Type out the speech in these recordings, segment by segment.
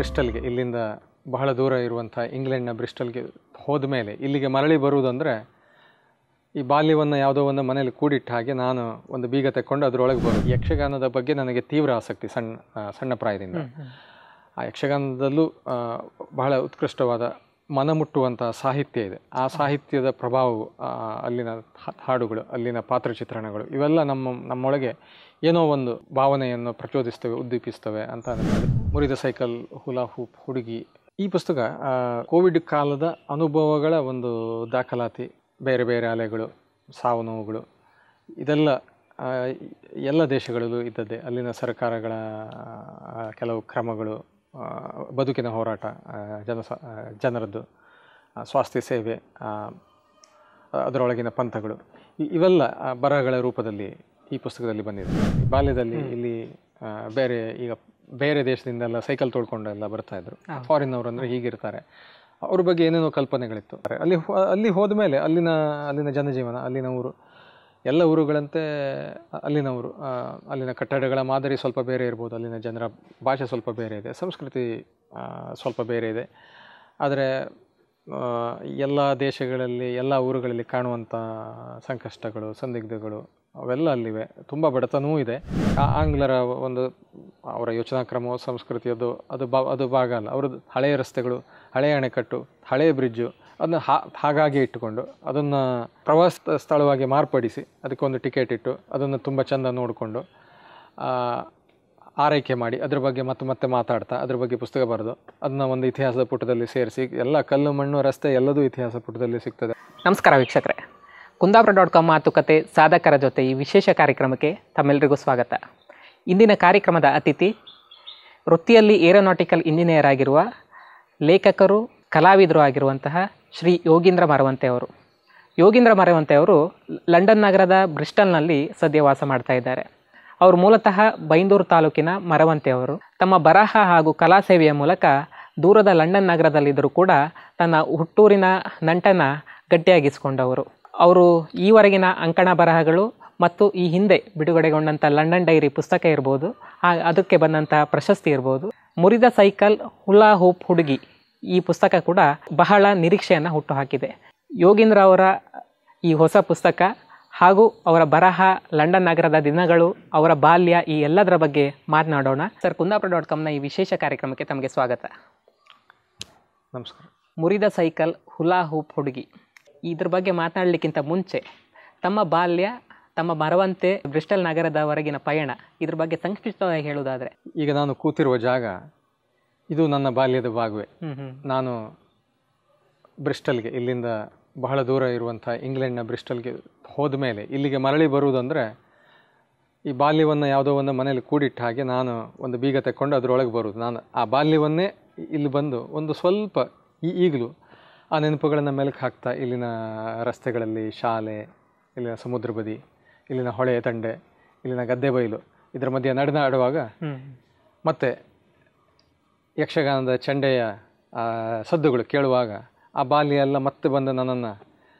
ಬ್ರಿಸ್ಟಲ್ಗೆ ಇಲ್ಲಿಂದ ಬಹಳ ದೂರ ಇರುವಂಥ ಇಂಗ್ಲೆಂಡ್ನ ಬ್ರಿಸ್ಟಲ್ಗೆ ಹೋದ ಮೇಲೆ ಇಲ್ಲಿಗೆ ಮರಳಿ ಬರುವುದಂದರೆ ಈ ಬಾಲ್ಯವನ್ನು ಯಾವುದೋ ಒಂದು ಮನೇಲಿ ಕೂಡಿಟ್ಟ ಹಾಗೆ ನಾನು ಒಂದು ಬೀಗ ತೆಕ್ಕೊಂಡು ಅದರೊಳಗೆ ಬರೋದು ಯಕ್ಷಗಾನದ ಬಗ್ಗೆ ನನಗೆ ತೀವ್ರ ಆಸಕ್ತಿ ಸಣ್ಣ ಆ, ಸಣ್ಣ ಪ್ರಾಯದಿಂದ ಆ ಯಕ್ಷಗಾನದಲ್ಲೂ ಆ, ಬಹಳ ಉತ್ಕೃಷ್ಟವಾದ ಮನಮುಟ್ಟುವಂಥ ಸಾಹಿತ್ಯ ಇದೆ ಆ ಸಾಹಿತ್ಯದ ಪ್ರಭಾವವು ಆ, ಅಲ್ಲಿನ ಹಾ- ಹಾಡುಗಳು ಅಲ್ಲಿನ ಪಾತ್ರಚಿತ್ರಣಗಳು ಇವೆಲ್ಲ ನಮ್ಮ ನಮ್ಮೊಳಗೆ ಏನೋ ಒಂದು ಭಾವನೆಯನ್ನು ಪ್ರಚೋದಿಸ್ತವೆ ಉದ್ದೀಪಿಸ್ತವೆ ಅಂತ ಅನಿಸ್ತದೆ ಮುರಿದ ಸೈಕಲ್ ಹುಲಾ ಹೂಪ್ ಹುಡುಗಿ ಈ ಪುಸ್ತಕ ಆ, ಕೋವಿಡ್ ಕಾಲದ ಅನುಭವಗಳ ಒಂದು ದಾಖಲಾತಿ ಬೇರೆ ಬೇರೆ ಅಲೆಗಳು ಸಾವು ನೋವುಗಳು ಇದೆಲ್ಲ ಆ, ಎಲ್ಲ ದೇಶಗಳಲ್ಲೂ ಇದ್ದದ್ದೇ ಅಲ್ಲಿನ ಸರ್ಕಾರಗಳ ಆ, ಕೆಲವು ಕ್ರಮಗಳು ಆ, ಬದುಕಿನ ಹೋರಾಟ ಆ, ಜನಸ ಆ, ಜನರದ್ದು ಆ, ಸ್ವಾಸ್ಥ್ಯ ಸೇವೆ ಆ, ಅದರೊಳಗಿನ ಪಂಥಗಳು ಇ- ಇವೆಲ್ಲ ಆ, ಬರಹಗಳ ರೂಪದಲ್ಲಿ ಈ ಪುಸ್ತಕದಲ್ಲಿ ಬಂದಿದೆ ಬಾಲ್ಯದಲ್ಲಿ ಇಲ್ಲಿ ಆ, ಬೇರೆ ಈಗ ಬೇರೆ ದೇಶದಿಂದೆಲ್ಲ ಸೈಕಲ್ ತೊಳ್ಕೊಂಡೆಲ್ಲ ಬರ್ತಾ ಇದ್ರು ಫಾರಿನ್ನವರು ಅಂದರೆ ಹೀಗಿರ್ತಾರೆ ಅವ್ರ ಬಗ್ಗೆ ಏನೇನೋ ಕಲ್ಪನೆಗಳಿತ್ತು ಅಲ್ಲಿ ಹೋ- ಅಲ್ಲಿ ಹೋದ ಮೇಲೆ ಅಲ್ಲಿನ ಅಲ್ಲಿನ ಜನಜೀವನ ಅಲ್ಲಿನ ಊರು ಎಲ್ಲ ಊರುಗಳಂತೆ ಅಲ್ಲಿನ ಊರು ಆ, ಅಲ್ಲಿನ ಕಟ್ಟಡಗಳ ಮಾದರಿ ಸ್ವಲ್ಪ ಬೇರೆ ಇರ್ಬೋದು ಅಲ್ಲಿನ ಜನರ ಭಾಷೆ ಸ್ವಲ್ಪ ಬೇರೆ ಇದೆ ಸಂಸ್ಕೃತಿ ಆ, ಸ್ವಲ್ಪ ಬೇರೆ ಇದೆ ಆದರೆ ಎಲ್ಲ ದೇಶಗಳಲ್ಲಿ ಎಲ್ಲ ಊರುಗಳಲ್ಲಿ ಕಾಣುವಂಥ ಸಂಕಷ್ಟಗಳು ಸಂದಿಗ್ಧಗಳು ಅವೆಲ್ಲ ಅಲ್ಲಿವೆ ತುಂಬ ಬಡತನವೂ ಇದೆ ಆ ಆಂಗ್ಲರ ಒಂದು ಅವರ ಯೋಚನಾ ಕ್ರಮ ಸಂಸ್ಕೃತಿಯದ್ದು ಅದು ಬಾ ಅದು ಭಾಗ ಅಲ್ಲ ಅವ್ರದ್ದು ಹಳೆಯ ರಸ್ತೆಗಳು ಹಳೆಯ ಅಣೆಕಟ್ಟು ಹಳೆಯ ಬ್ರಿಡ್ಜು ಅದನ್ನ ಹಾ ಹಾಗಾಗಿ ಇಟ್ಟುಕೊಂಡು ಅದನ್ನು ಪ್ರವಾಸ ಸ್ಥಳವಾಗಿ ಮಾರ್ಪಡಿಸಿ ಅದಕ್ಕೊಂದು ಟಿಕೆಟ್ ಇಟ್ಟು ಅದನ್ನು ತುಂಬ ಚೆಂದ ನೋಡಿಕೊಂಡು ಆರೈಕೆ ಮಾಡಿ ಅದ್ರ ಬಗ್ಗೆ ಮತ್ತೆ ಮತ್ತೆ ಮಾತಾಡ್ತಾ ಅದ್ರ ಬಗ್ಗೆ ಪುಸ್ತಕ ಬರೆದು ಅದನ್ನ ಒಂದು ಇತಿಹಾಸದ ಪುಟದಲ್ಲಿ ಸೇರಿಸಿ ಎಲ್ಲ ಕಲ್ಲು ಮಣ್ಣು ರಸ್ತೆ ಎಲ್ಲದೂ ಇತಿಹಾಸ ಪುಟದಲ್ಲಿ ಸಿಗ್ತದೆ ನಮಸ್ಕಾರ ವೀಕ್ಷಕರೇ ಕುಂದಾಪುರ ಡಾಟ್ ಕಾಮ್ ಮಾತುಕತೆ ಸಾಧಕರ ಜೊತೆ ಈ ವಿಶೇಷ ಕಾರ್ಯಕ್ರಮಕ್ಕೆ ತಮ್ಮೆಲ್ಲರಿಗೂ ಸ್ವಾಗತ ಇಂದಿನ ಕಾರ್ಯಕ್ರಮದ ಅತಿಥಿ ವೃತ್ತಿಯಲ್ಲಿ ಏರೋನಾಟಿಕಲ್ ಇಂಜಿನಿಯರ್ ಆಗಿರುವ ಲೇಖಕರು ಕಲಾವಿದರು ಆಗಿರುವಂತಹ ಶ್ರೀ ಯೋಗೀಂದ್ರ ಮರವಂತೆ ಅವರು ಯೋಗೀಂದ್ರ ಮರವಂತೆ ಅವರು ಲಂಡನ್ ನಗರದ ಬ್ರಿಸ್ಟಲ್ನಲ್ಲಿ ಸದ್ಯ ವಾಸ ಮಾಡ್ತಾ ಇದ್ದಾರೆ ಅವರು ಮೂಲತಃ ಬೈಂದೂರು ತಾಲೂಕಿನ ಮರವಂತೆ ಅವರು ತಮ್ಮ ಬರಹ ಹಾಗೂ ಕಲಾ ಸೇವೆಯ ಮೂಲಕ ದೂರದ ಲಂಡನ್ ನಗರದಲ್ಲಿದ್ದರೂ ಕೂಡ ತನ್ನ ಹುಟ್ಟೂರಿನ ನಂಟನ್ನು ಗಟ್ಟಿಯಾಗಿಸಿಕೊಂಡವರು ಅವರು ಈವರೆಗಿನ ಅಂಕಣ ಬರಹಗಳು ಮತ್ತು ಈ ಹಿಂದೆ ಬಿಡುಗಡೆಗೊಂಡಂಥ ಲಂಡನ್ ಡೈರಿ ಪುಸ್ತಕ ಇರ್ಬೋದು ಆ ಅದಕ್ಕೆ ಬಂದಂಥ ಪ್ರಶಸ್ತಿ ಇರ್ಬೋದು ಮುರಿದ ಸೈಕಲ್ ಹುಲಾ ಹೂಪ್ ಹುಡುಗಿ ಈ ಪುಸ್ತಕ ಕೂಡ ಬಹಳ ನಿರೀಕ್ಷೆಯನ್ನು ಹುಟ್ಟುಹಾಕಿದೆ ಯೋಗೀಂದ್ರ ಅವರ ಈ ಹೊಸ ಪುಸ್ತಕ ಹಾಗೂ ಅವರ ಬರಹ ಲಂಡನ್ ನಗರದ ದಿನಗಳು ಅವರ ಬಾಲ್ಯ ಈ ಎಲ್ಲದರ ಬಗ್ಗೆ ಮಾತನಾಡೋಣ ಸರ್ ಕುಂದಾಪುರ ಡಾಟ್ ಕಾಮ್ನ ಈ ವಿಶೇಷ ಕಾರ್ಯಕ್ರಮಕ್ಕೆ ತಮಗೆ ಸ್ವಾಗತ ನಮಸ್ಕಾರ ಮುರಿದ ಸೈಕಲ್ ಹುಲಾ ಹೂಪ್ ಹುಡುಗಿ ಇದ್ರ ಬಗ್ಗೆ ಮಾತನಾಡಲಿಕ್ಕಿಂತ ಮುಂಚೆ ತಮ್ಮ ಬಾಲ್ಯ ತಮ್ಮ ಮರವಂತೆ ಬ್ರಿಸ್ಟಲ್ ನಗರದವರೆಗಿನ ಪಯಣ ಇದ್ರ ಬಗ್ಗೆ ಸಂಕ್ಷಿಪ್ತವಾಗಿ ಹೇಳುವುದಾದ್ರೆ ಈಗ ನಾನು ಕೂತಿರುವ ಜಾಗ ಇದು ನನ್ನ ಬಾಲ್ಯದ ಭಾಗವೇ ಹ್ಮ್ ಹ್ಮ್ ನಾನು ಬ್ರಿಸ್ಟಲ್ಗೆ ಇಲ್ಲಿಂದ ಬಹಳ ದೂರ ಇರುವಂಥ ಇಂಗ್ಲೆಂಡ್ನ ಬ್ರಿಸ್ಟಲ್ಗೆ ಹೋದ ಮೇಲೆ ಇಲ್ಲಿಗೆ ಮರಳಿ ಬರುವುದಂದರೆ ಈ ಬಾಲ್ಯವನ್ನು ಯಾವುದೋ ಒಂದು ಮನೇಲಿ ಕೂಡಿಟ್ಟ ಹಾಗೆ ನಾನು ಒಂದು ಬೀಗ ತೆಕ್ಕೊಂಡು ಅದರೊಳಗೆ ಬರೋದು ನಾನು ಆ ಬಾಲ್ಯವನ್ನೇ ಇಲ್ಲಿ ಬಂದು ಒಂದು ಸ್ವಲ್ಪ ಈ ಈಗಲೂ ಆ ನೆನಪುಗಳನ್ನು ಮೆಲುಕು ಹಾಕ್ತಾ ಇಲ್ಲಿನ ರಸ್ತೆಗಳಲ್ಲಿ ಶಾಲೆ ಇಲ್ಲಿನ ಸಮುದ್ರ ಬದಿ ಇಲ್ಲಿನ ಹೊಳೆ ತಂಡೆ ಇಲ್ಲಿನ ಗದ್ದೆ ಬಯಲು ಇದರ ಮಧ್ಯೆ ನಡೆದಾಡುವಾಗ ಹ್ಮ್ ಮತ್ತು ಯಕ್ಷಗಾನದ ಚಂಡೆಯ ಆ, ಸದ್ದುಗಳು ಕೇಳುವಾಗ ಆ ಬಾಲ್ಯ ಎಲ್ಲ ಮತ್ತೆ ಬಂದು ನನ್ನನ್ನು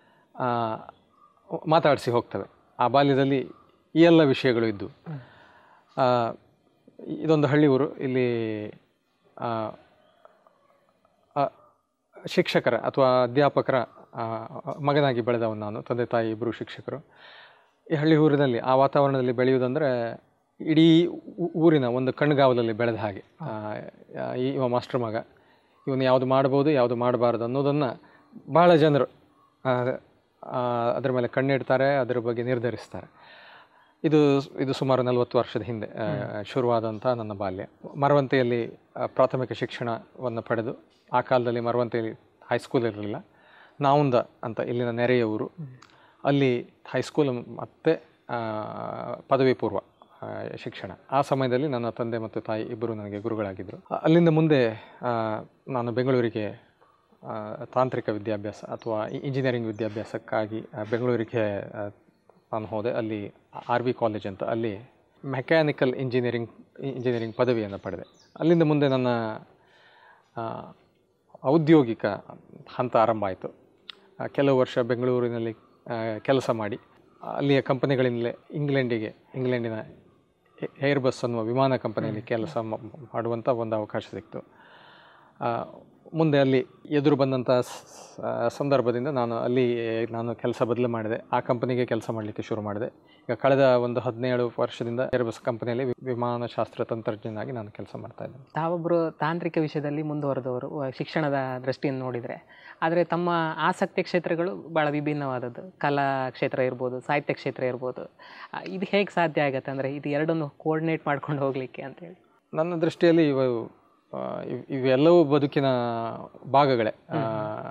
ಮಾತಾಡಿಸಿ ಹೋಗ್ತವೆ ಆ ಬಾಲ್ಯದಲ್ಲಿ ಈ ಎಲ್ಲ ವಿಷಯಗಳು ಇದ್ದು ಆ, ಇದೊಂದು ಹಳ್ಳಿ ಊರು ಇಲ್ಲಿ ಆ, ಆ, ಶಿಕ್ಷಕರ ಅಥವಾ ಅಧ್ಯಾಪಕರ ಆ, ಮಗನಾಗಿ ಬೆಳೆದವನು ನಾನು ತಂದೆ ತಾಯಿ ಇಬ್ಬರು ಶಿಕ್ಷಕರು ಈ ಹಳ್ಳಿ ಊರಿನಲ್ಲಿ ಆ ವಾತಾವರಣದಲ್ಲಿ ಬೆಳೆಯುವುದಂದರೆ ಇಡೀ ಊ- ಊರಿನ ಒಂದು ಕಣ್ಗಾವಲಲ್ಲಿ ಬೆಳೆದ ಹಾಗೆ ಆ, ಈ ಇವ ಮಾಸ್ಟರ್ ಮಗ ಇವನು ಯಾವುದು ಮಾಡ್ಬೋದು ಯಾವುದು ಮಾಡಬಾರ್ದು ಅನ್ನೋದನ್ನು ಬಹಳ ಜನರು ಆ, ಆ, ಅದರ ಮೇಲೆ ಕಣ್ಣಿಡ್ತಾರೆ ಅದರ ಬಗ್ಗೆ ನಿರ್ಧರಿಸ್ತಾರೆ ಇದು ಇದು ಸುಮಾರು ನಲವತ್ತು ವರ್ಷದ ಹಿಂದೆ ಆ, ಶುರುವಾದಂಥ ನನ್ನ ಬಾಲ್ಯ ಮರವಂತೆಯಲ್ಲಿ ಆ, ಪ್ರಾಥಮಿಕ ಶಿಕ್ಷಣವನ್ನು ಪಡೆದು ಆ ಕಾಲದಲ್ಲಿ ಮರವಂತೆಯಲ್ಲಿ ಹೈಸ್ಕೂಲ್ ಇರಲಿಲ್ಲ ನಾವುಂದ ಅಂತ ಇಲ್ಲಿನ ನೆರೆಯ ಊರು ಅಲ್ಲಿ ಹೈಸ್ಕೂಲ್ ಮತ್ತು ಪದವಿ ಪೂರ್ವ ಆ, ಶಿಕ್ಷಣ ಆ ಸಮಯದಲ್ಲಿ ನನ್ನ ತಂದೆ ಮತ್ತು ತಾಯಿ ಇಬ್ಬರು ನನಗೆ ಗುರುಗಳಾಗಿದ್ದರು ಅ- ಅಲ್ಲಿಂದ ಮುಂದೆ ಆ, ನಾನು ಬೆಂಗಳೂರಿಗೆ ಆ, ತಾಂತ್ರಿಕ ವಿದ್ಯಾಭ್ಯಾಸ ಅಥವಾ ಇ- ಇಂಜಿನಿಯರಿಂಗ್ ವಿದ್ಯಾಭ್ಯಾಸಕ್ಕಾಗಿ ಆ, ಬೆಂಗಳೂರಿಗೆ ಆ, ನಾನು ಹೋದೆ ಅಲ್ಲಿ ಆರ್ ವಿ ಕಾಲೇಜ್ ಅಂತ ಅಲ್ಲಿ ಮೆಕ್ಯಾನಿಕಲ್ ಇಂಜಿನಿಯರಿಂಗ್ ಇಂಜಿನಿಯರಿಂಗ್ ಪದವಿಯನ್ನು ಪಡೆದೆ ಅಲ್ಲಿಂದ ಮುಂದೆ ನನ್ನ ಆ, ಔದ್ಯೋಗಿಕ ಹಂತ ಆರಂಭ ಆಯಿತು ಆ, ಕೆಲವು ವರ್ಷ ಬೆಂಗಳೂರಿನಲ್ಲಿ ಆ, ಕೆಲಸ ಮಾಡಿ ಅಲ್ಲಿಯ ಕಂಪನಿಗಳಿಂದಲೇ ಇಂಗ್ಲೆಂಡಿಗೆ ಇಂಗ್ಲೆಂಡಿನ ಏರ್ ಬಸ್ ಅನ್ನುವ ವಿಮಾನ ಕಂಪನಿಯಲ್ಲಿ ಕೆಲಸ ಮ- ಮಾಡುವಂಥ ಒಂದು ಅವಕಾಶ ಸಿಕ್ತು ಆ, ಮುಂದೆ ಅಲ್ಲಿ ಎದುರು ಬಂದಂಥ ಸ- ಸಂದರ್ಭದಿಂದ ನಾನು ಅಲ್ಲಿ ನಾನು ಕೆಲಸ ಬದಲು ಮಾಡಿದೆ ಆ ಕಂಪನಿಗೆ ಕೆಲಸ ಮಾಡಲಿಕ್ಕೆ ಶುರು ಮಾಡಿದೆ ಈಗ ಕಳೆದ ಒಂದು ಹದಿನೇಳು ವರ್ಷದಿಂದ ಏರ್ಬಸ್ ಕಂಪನಿಯಲ್ಲಿ ವಿ- ವಿಮಾನಶಾಸ್ತ್ರ ತಂತ್ರಜ್ಞನಾಗಿ ನಾನು ಕೆಲಸ ಮಾಡ್ತಾ ಇದ್ದೇನೆ ತಾವೊಬ್ಬರು ತಾಂತ್ರಿಕ ವಿಷಯದಲ್ಲಿ ಮುಂದುವರೆದವರು ವ- ಶಿಕ್ಷಣದ ದೃಷ್ಟಿಯಿಂದ ನೋಡಿದರೆ ಆದರೆ ತಮ್ಮ ಆಸಕ್ತಿ ಕ್ಷೇತ್ರಗಳು ಭಾಳ ವಿಭಿನ್ನವಾದದ್ದು ಕಲಾ ಕ್ಷೇತ್ರ ಇರ್ಬೋದು ಸಾಹಿತ್ಯ ಕ್ಷೇತ್ರ ಇರ್ಬೋದು ಆ, ಇದು ಹೇಗೆ ಸಾಧ್ಯ ಆಗುತ್ತೆ ಅಂದರೆ ಇದು ಎರಡನ್ನು ಕೋರ್ಡಿನೇಟ್ ಮಾಡ್ಕೊಂಡು ಹೋಗಲಿಕ್ಕೆ ಅಂತೇಳಿ ನನ್ನ ದೃಷ್ಟಿಯಲ್ಲಿ ಇವು ಆ, ಇವ್- ಇವೆಲ್ಲವೂ ಬದುಕಿನ ಭಾಗಗಳೇ ಆ,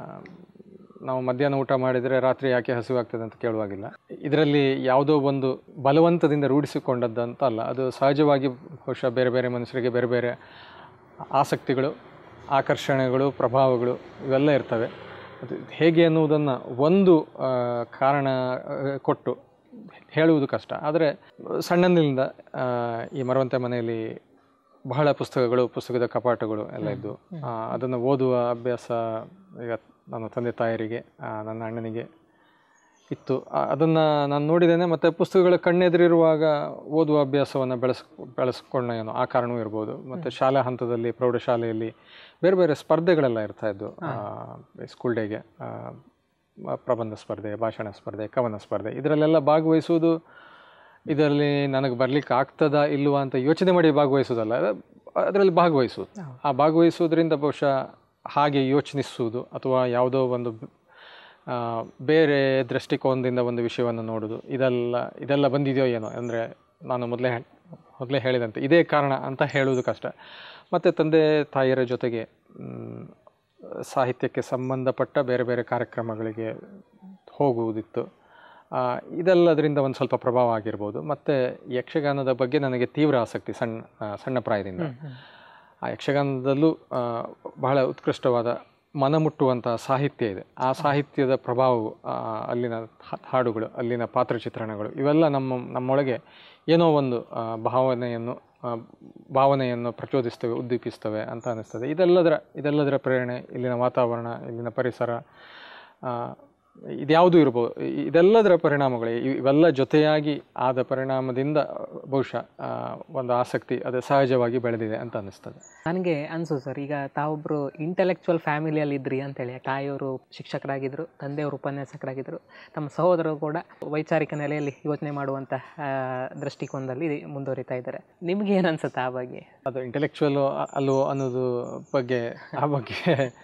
ನಾವು ಮಧ್ಯಾಹ್ನ ಊಟ ಮಾಡಿದರೆ ರಾತ್ರಿ ಯಾಕೆ ಹಸಿವಾಗ್ತದೆ ಅಂತ ಕೇಳುವಾಗಿಲ್ಲ ಇದರಲ್ಲಿ ಯಾವುದೋ ಒಂದು ಬಲವಂತದಿಂದ ರೂಢಿಸಿಕೊಂಡದ್ದಂತ ಅಲ್ಲ ಅದು ಸಹಜವಾಗಿ ಬಹುಶಃ ಬೇರೆ ಬೇರೆ ಮನುಷ್ಯರಿಗೆ ಬೇರೆ ಬೇರೆ ಆಸಕ್ತಿಗಳು ಆಕರ್ಷಣೆಗಳು ಪ್ರಭಾವಗಳು ಇವೆಲ್ಲ ಇರ್ತವೆ ಅದು ಹೇಗೆ ಅನ್ನುವುದನ್ನು ಒಂದು ಆ, ಕಾರಣ ಆ, ಕೊಟ್ಟು ಹೇಳುವುದು ಕಷ್ಟ ಆದರೆ ಸಣ್ಣನಿಂದ ಆ, ಈ ಮರವಂತೆ ಮನೆಯಲ್ಲಿ ಬಹಳ ಪುಸ್ತಕಗಳು ಪುಸ್ತಕದ ಕಪಾಟಗಳು ಎಲ್ಲ ಇದ್ದು ಅದನ್ನು ಓದುವ ಅಭ್ಯಾಸ ಈಗ ನನ್ನ ತಂದೆ ತಾಯರಿಗೆ ಆ, ನನ್ನ ಅಣ್ಣನಿಗೆ ಇತ್ತು ಅದನ್ನು ನಾನು ನೋಡಿದ್ದೇನೆ ಮತ್ತು ಪುಸ್ತಕಗಳ ಕಣ್ಣೆದುರಿರುವಾಗ ಓದುವ ಅಭ್ಯಾಸವನ್ನು ಬೆಳೆಸ್ ಬೆಳೆಸ್ಕೊಂಡ ಏನೋ ಆ ಕಾರಣವೂ ಇರ್ಬೋದು ಮತ್ತು ಶಾಲಾ ಹಂತದಲ್ಲಿ ಪ್ರೌಢಶಾಲೆಯಲ್ಲಿ ಬೇರೆ ಬೇರೆ ಸ್ಪರ್ಧೆಗಳೆಲ್ಲ ಇರ್ತಾ ಇದ್ದು ಸ್ಕೂಲ್ ಡೇಗೆ ಆ, ಮ- ಪ್ರಬಂಧ ಸ್ಪರ್ಧೆ ಭಾಷಣ ಸ್ಪರ್ಧೆ ಕವನ ಸ್ಪರ್ಧೆ ಇದರಲ್ಲೆಲ್ಲ ಭಾಗವಹಿಸುವುದು ಇದರಲ್ಲಿ ನನಗೆ ಬರ್ಲಿಕ್ಕೆ ಆಗ್ತದಾ ಇಲ್ವಾ ಅಂತ ಯೋಚನೆ ಮಾಡಿ ಭಾಗವಹಿಸೋದಲ್ಲ ಅದರಲ್ಲಿ ಭಾಗವಹಿಸುವುದು ಆ ಭಾಗವಹಿಸುವುದರಿಂದ ಬಹುಶಃ ಹಾಗೆ ಯೋಚನಿಸುವುದು ಅಥವಾ ಯಾವುದೋ ಒಂದು ಆ, ಬೇರೆ ದೃಷ್ಟಿಕೋನದಿಂದ ಒಂದು ವಿಷಯವನ್ನು ನೋಡೋದು ಇದೆಲ್ಲ ಇದೆಲ್ಲ ಬಂದಿದೆಯೋ ಏನೋ ಅಂದರೆ ನಾನು ಮೊದಲೇ ಮೊದಲೇ ಹೇಳಿದಂತೆ ಇದೇ ಕಾರಣ ಅಂತ ಹೇಳುವುದು ಕಷ್ಟ ಮತ್ತು ತಂದೆ ತಾಯಿಯರ ಜೊತೆಗೆ ಮ್, ಸಾಹಿತ್ಯಕ್ಕೆ ಸಂಬಂಧಪಟ್ಟ ಬೇರೆ ಬೇರೆ ಕಾರ್ಯಕ್ರಮಗಳಿಗೆ ಹೋಗುವುದಿತ್ತು ಆ, ಇದೆಲ್ಲದರಿಂದ ಒಂದು ಸ್ವಲ್ಪ ಪ್ರಭಾವ ಆಗಿರ್ಬೋದು ಮತ್ತು ಯಕ್ಷಗಾನದ ಬಗ್ಗೆ ನನಗೆ ತೀವ್ರ ಆಸಕ್ತಿ ಸಣ್ಣ ಆ, ಸಣ್ಣ ಪ್ರಾಯದಿಂದ ಆ ಯಕ್ಷಗಾನದಲ್ಲೂ ಆ, ಬಹಳ ಉತ್ಕೃಷ್ಟವಾದ ಮನಮುಟ್ಟುವಂತಹ ಸಾಹಿತ್ಯ ಇದೆ ಆ ಸಾಹಿತ್ಯದ ಪ್ರಭಾವವು ಆ, ಅಲ್ಲಿನ ಹಾ- ಹಾಡುಗಳು ಅಲ್ಲಿನ ಪಾತ್ರಚಿತ್ರಣಗಳು ಇವೆಲ್ಲ ನಮ್ಮ ನಮ್ಮೊಳಗೆ ಏನೋ ಒಂದು ಆ, ಭಾವನೆಯನ್ನು ಆ, ಭಾವನೆಯನ್ನು ಪ್ರಚೋದಿಸ್ತವೆ ಉದ್ದೀಪಿಸ್ತವೆ ಅಂತ ಅನಿಸ್ತದೆ ಇದೆಲ್ಲದರ ಇದೆಲ್ಲದರ ಪ್ರೇರಣೆ ಇಲ್ಲಿನ ವಾತಾವರಣ ಇಲ್ಲಿನ ಪರಿಸರ ಆ, ಇದ್ಯಾವುದು ಇರ್ಬೋದು ಇ- ಇದೆಲ್ಲದರ ಪರಿಣಾಮಗಳೇ ಇವ್- ಇವೆಲ್ಲ ಜೊತೆಯಾಗಿ ಆದ ಪರಿಣಾಮದಿಂದ ಬಹುಶಃ ಆ, ಒಂದು ಆಸಕ್ತಿ ಅದು ಸಹಜವಾಗಿ ಬೆಳೆದಿದೆ ಅಂತ ಅನ್ನಿಸ್ತದೆ ನನಗೆ ಅನ್ಸು ಸರ್ ಈಗ ತಾವೊಬ್ಬರು ಇಂಟೆಲೆಕ್ಚುವಲ್ ಫ್ಯಾಮಿಲಿಯಲ್ಲಿ ಇದ್ರಿ ಅಂತೇಳಿ ತಾಯಿಯವರು ಶಿಕ್ಷಕರಾಗಿದ್ದರು ತಂದೆಯವರು ಉಪನ್ಯಾಸಕರಾಗಿದ್ದರು ತಮ್ಮ ಸಹೋದರರು ಕೂಡ ವೈಚಾರಿಕ ನೆಲೆಯಲ್ಲಿ ಯೋಚನೆ ಮಾಡುವಂಥ ಆ, ದೃಷ್ಟಿಕೋನದಲ್ಲಿ ಮುಂದುವರಿತಾ ಇದ್ದಾರೆ ನಿಮ್ಗೆ ಏನು ಅನ್ಸುತ್ತೆ ಆ ಬಗ್ಗೆ ಅದು ಇಂಟೆಲೆಕ್ಚುವಲ್ ಅಲ್ವೋ ಅನ್ನೋದು ಬಗ್ಗೆ ಆ ಬಗ್ಗೆ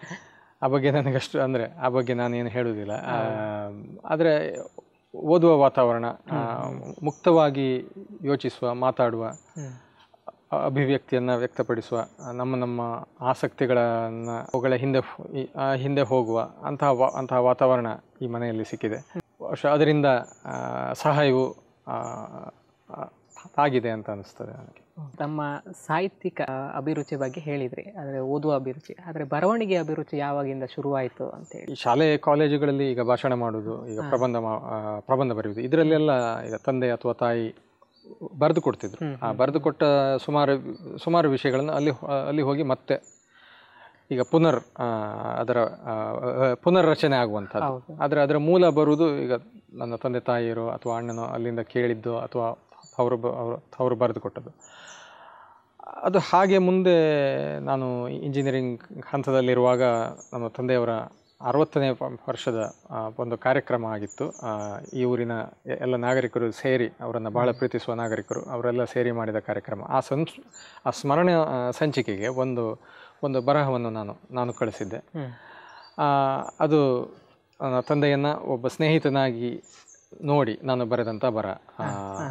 ಆ ಬಗ್ಗೆ ನನಗಷ್ಟು ಅಂದರೆ ಆ ಬಗ್ಗೆ ನಾನೇನು ಹೇಳುವುದಿಲ್ಲ ಆದರೆ ಓದುವ ವಾತಾವರಣ ಆ, ಮುಕ್ತವಾಗಿ ಯೋಚಿಸುವ ಮಾತಾಡುವ ಅ- ಅಭಿವ್ಯಕ್ತಿಯನ್ನು ವ್ಯಕ್ತಪಡಿಸುವ ಆ, ನಮ್ಮ ನಮ್ಮ ಆಸಕ್ತಿಗಳನ್ನು ಅವುಗಳ ಹಿಂದೆ ಹೋ- ಈ- ಆ ಹಿಂದೆ ಹೋಗುವ ಅಂತಹ ವಾ ಅಂತಹ ವಾತಾವರಣ ಈ ಮನೆಯಲ್ಲಿ ಸಿಕ್ಕಿದೆ ಬಹುಶಃ ಅದರಿಂದ ಆ, ಸಹಾಯವು ಆ, ಆ, ಆಗಿದೆ ಅಂತ ಅನಿಸ್ತದೆ ನನಗೆ ತಮ್ಮ ಸಾಹಿತ್ಯಿಕ ಆ, ಅಭಿರುಚಿ ಬಗ್ಗೆ ಹೇಳಿದ್ರಿ ಅಂದರೆ ಓದುವ ಅಭಿರುಚಿ ಆದರೆ ಬರವಣಿಗೆ ಅಭಿರುಚಿ ಯಾವಾಗಿಂದ ಶುರುವಾಯಿತು ಅಂತೇಳಿ ಈ ಶಾಲೆ ಕಾಲೇಜುಗಳಲ್ಲಿ ಈಗ ಭಾಷಣ ಮಾಡುವುದು ಈಗ ಪ್ರಬಂಧ ಮಾ- ಆ, ಪ್ರಬಂಧ ಬರೆಯುವುದು ಇದರಲ್ಲೆಲ್ಲ ಈಗ ತಂದೆ ಅಥವಾ ತಾಯಿ ಬರೆದು ಕೊಡ್ತಿದ್ರು ಆ ಬರೆದು ಕೊಟ್ಟ ಸುಮಾರು ಸುಮಾರು ವಿಷಯಗಳನ್ನು ಅಲ್ಲಿ ಹೊ- ಅಲ್ಲಿ ಹೋಗಿ ಮತ್ತೆ ಈಗ ಪುನರ್ ಆ, ಅದರ ಆ, ಆ, ಪುನರ್ರಚನೆ ಆಗುವಂಥದ್ದು ಹೌದು. ಆದರೆ ಅದರ ಮೂಲ ಬರುವುದು ಈಗ ನನ್ನ ತಂದೆ ತಾಯಿಯರು ಅಥವಾ ಅಣ್ಣನೋ ಅಲ್ಲಿಂದ ಕೇಳಿದ್ದು ಅಥವಾ ಅವರು ಬ- ಅವರು ಅವರು ಬರೆದು ಕೊಟ್ಟದ್ದು ಅದು ಹಾಗೆ ಮುಂದೆ ನಾನು ಇಂಜಿನಿಯರಿಂಗ್ ಹಂತದಲ್ಲಿರುವಾಗ ನಮ್ಮ ತಂದೆಯವರ ಅರವತ್ತನೇ ವ- ವರ್ಷದ ಆ, ಒಂದು ಕಾರ್ಯಕ್ರಮ ಆಗಿತ್ತು ಆ, ಈ ಊರಿನ ಎ- ಎಲ್ಲ ನಾಗರಿಕರು ಸೇರಿ ಅವರನ್ನು ಬಹಳ ಪ್ರೀತಿಸುವ ನಾಗರಿಕರು ಅವರೆಲ್ಲ ಸೇರಿ ಮಾಡಿದ ಕಾರ್ಯಕ್ರಮ ಆ ಸಂ ಆ ಸ್ಮರಣೆ ಆ, ಸಂಚಿಕೆಗೆ ಒಂದು ಒಂದು ಬರಹವನ್ನು ನಾನು ನಾನು ಕಳಿಸಿದ್ದೆ ಹ್ಮ್. ಆ, ಅದು ನನ್ನ ತಂದೆಯನ್ನು ಒಬ್ಬ ಸ್ನೇಹಿತನಾಗಿ ನೋಡಿ ನಾನು ಬರೆದಂಥ ಬರಹ ಆ,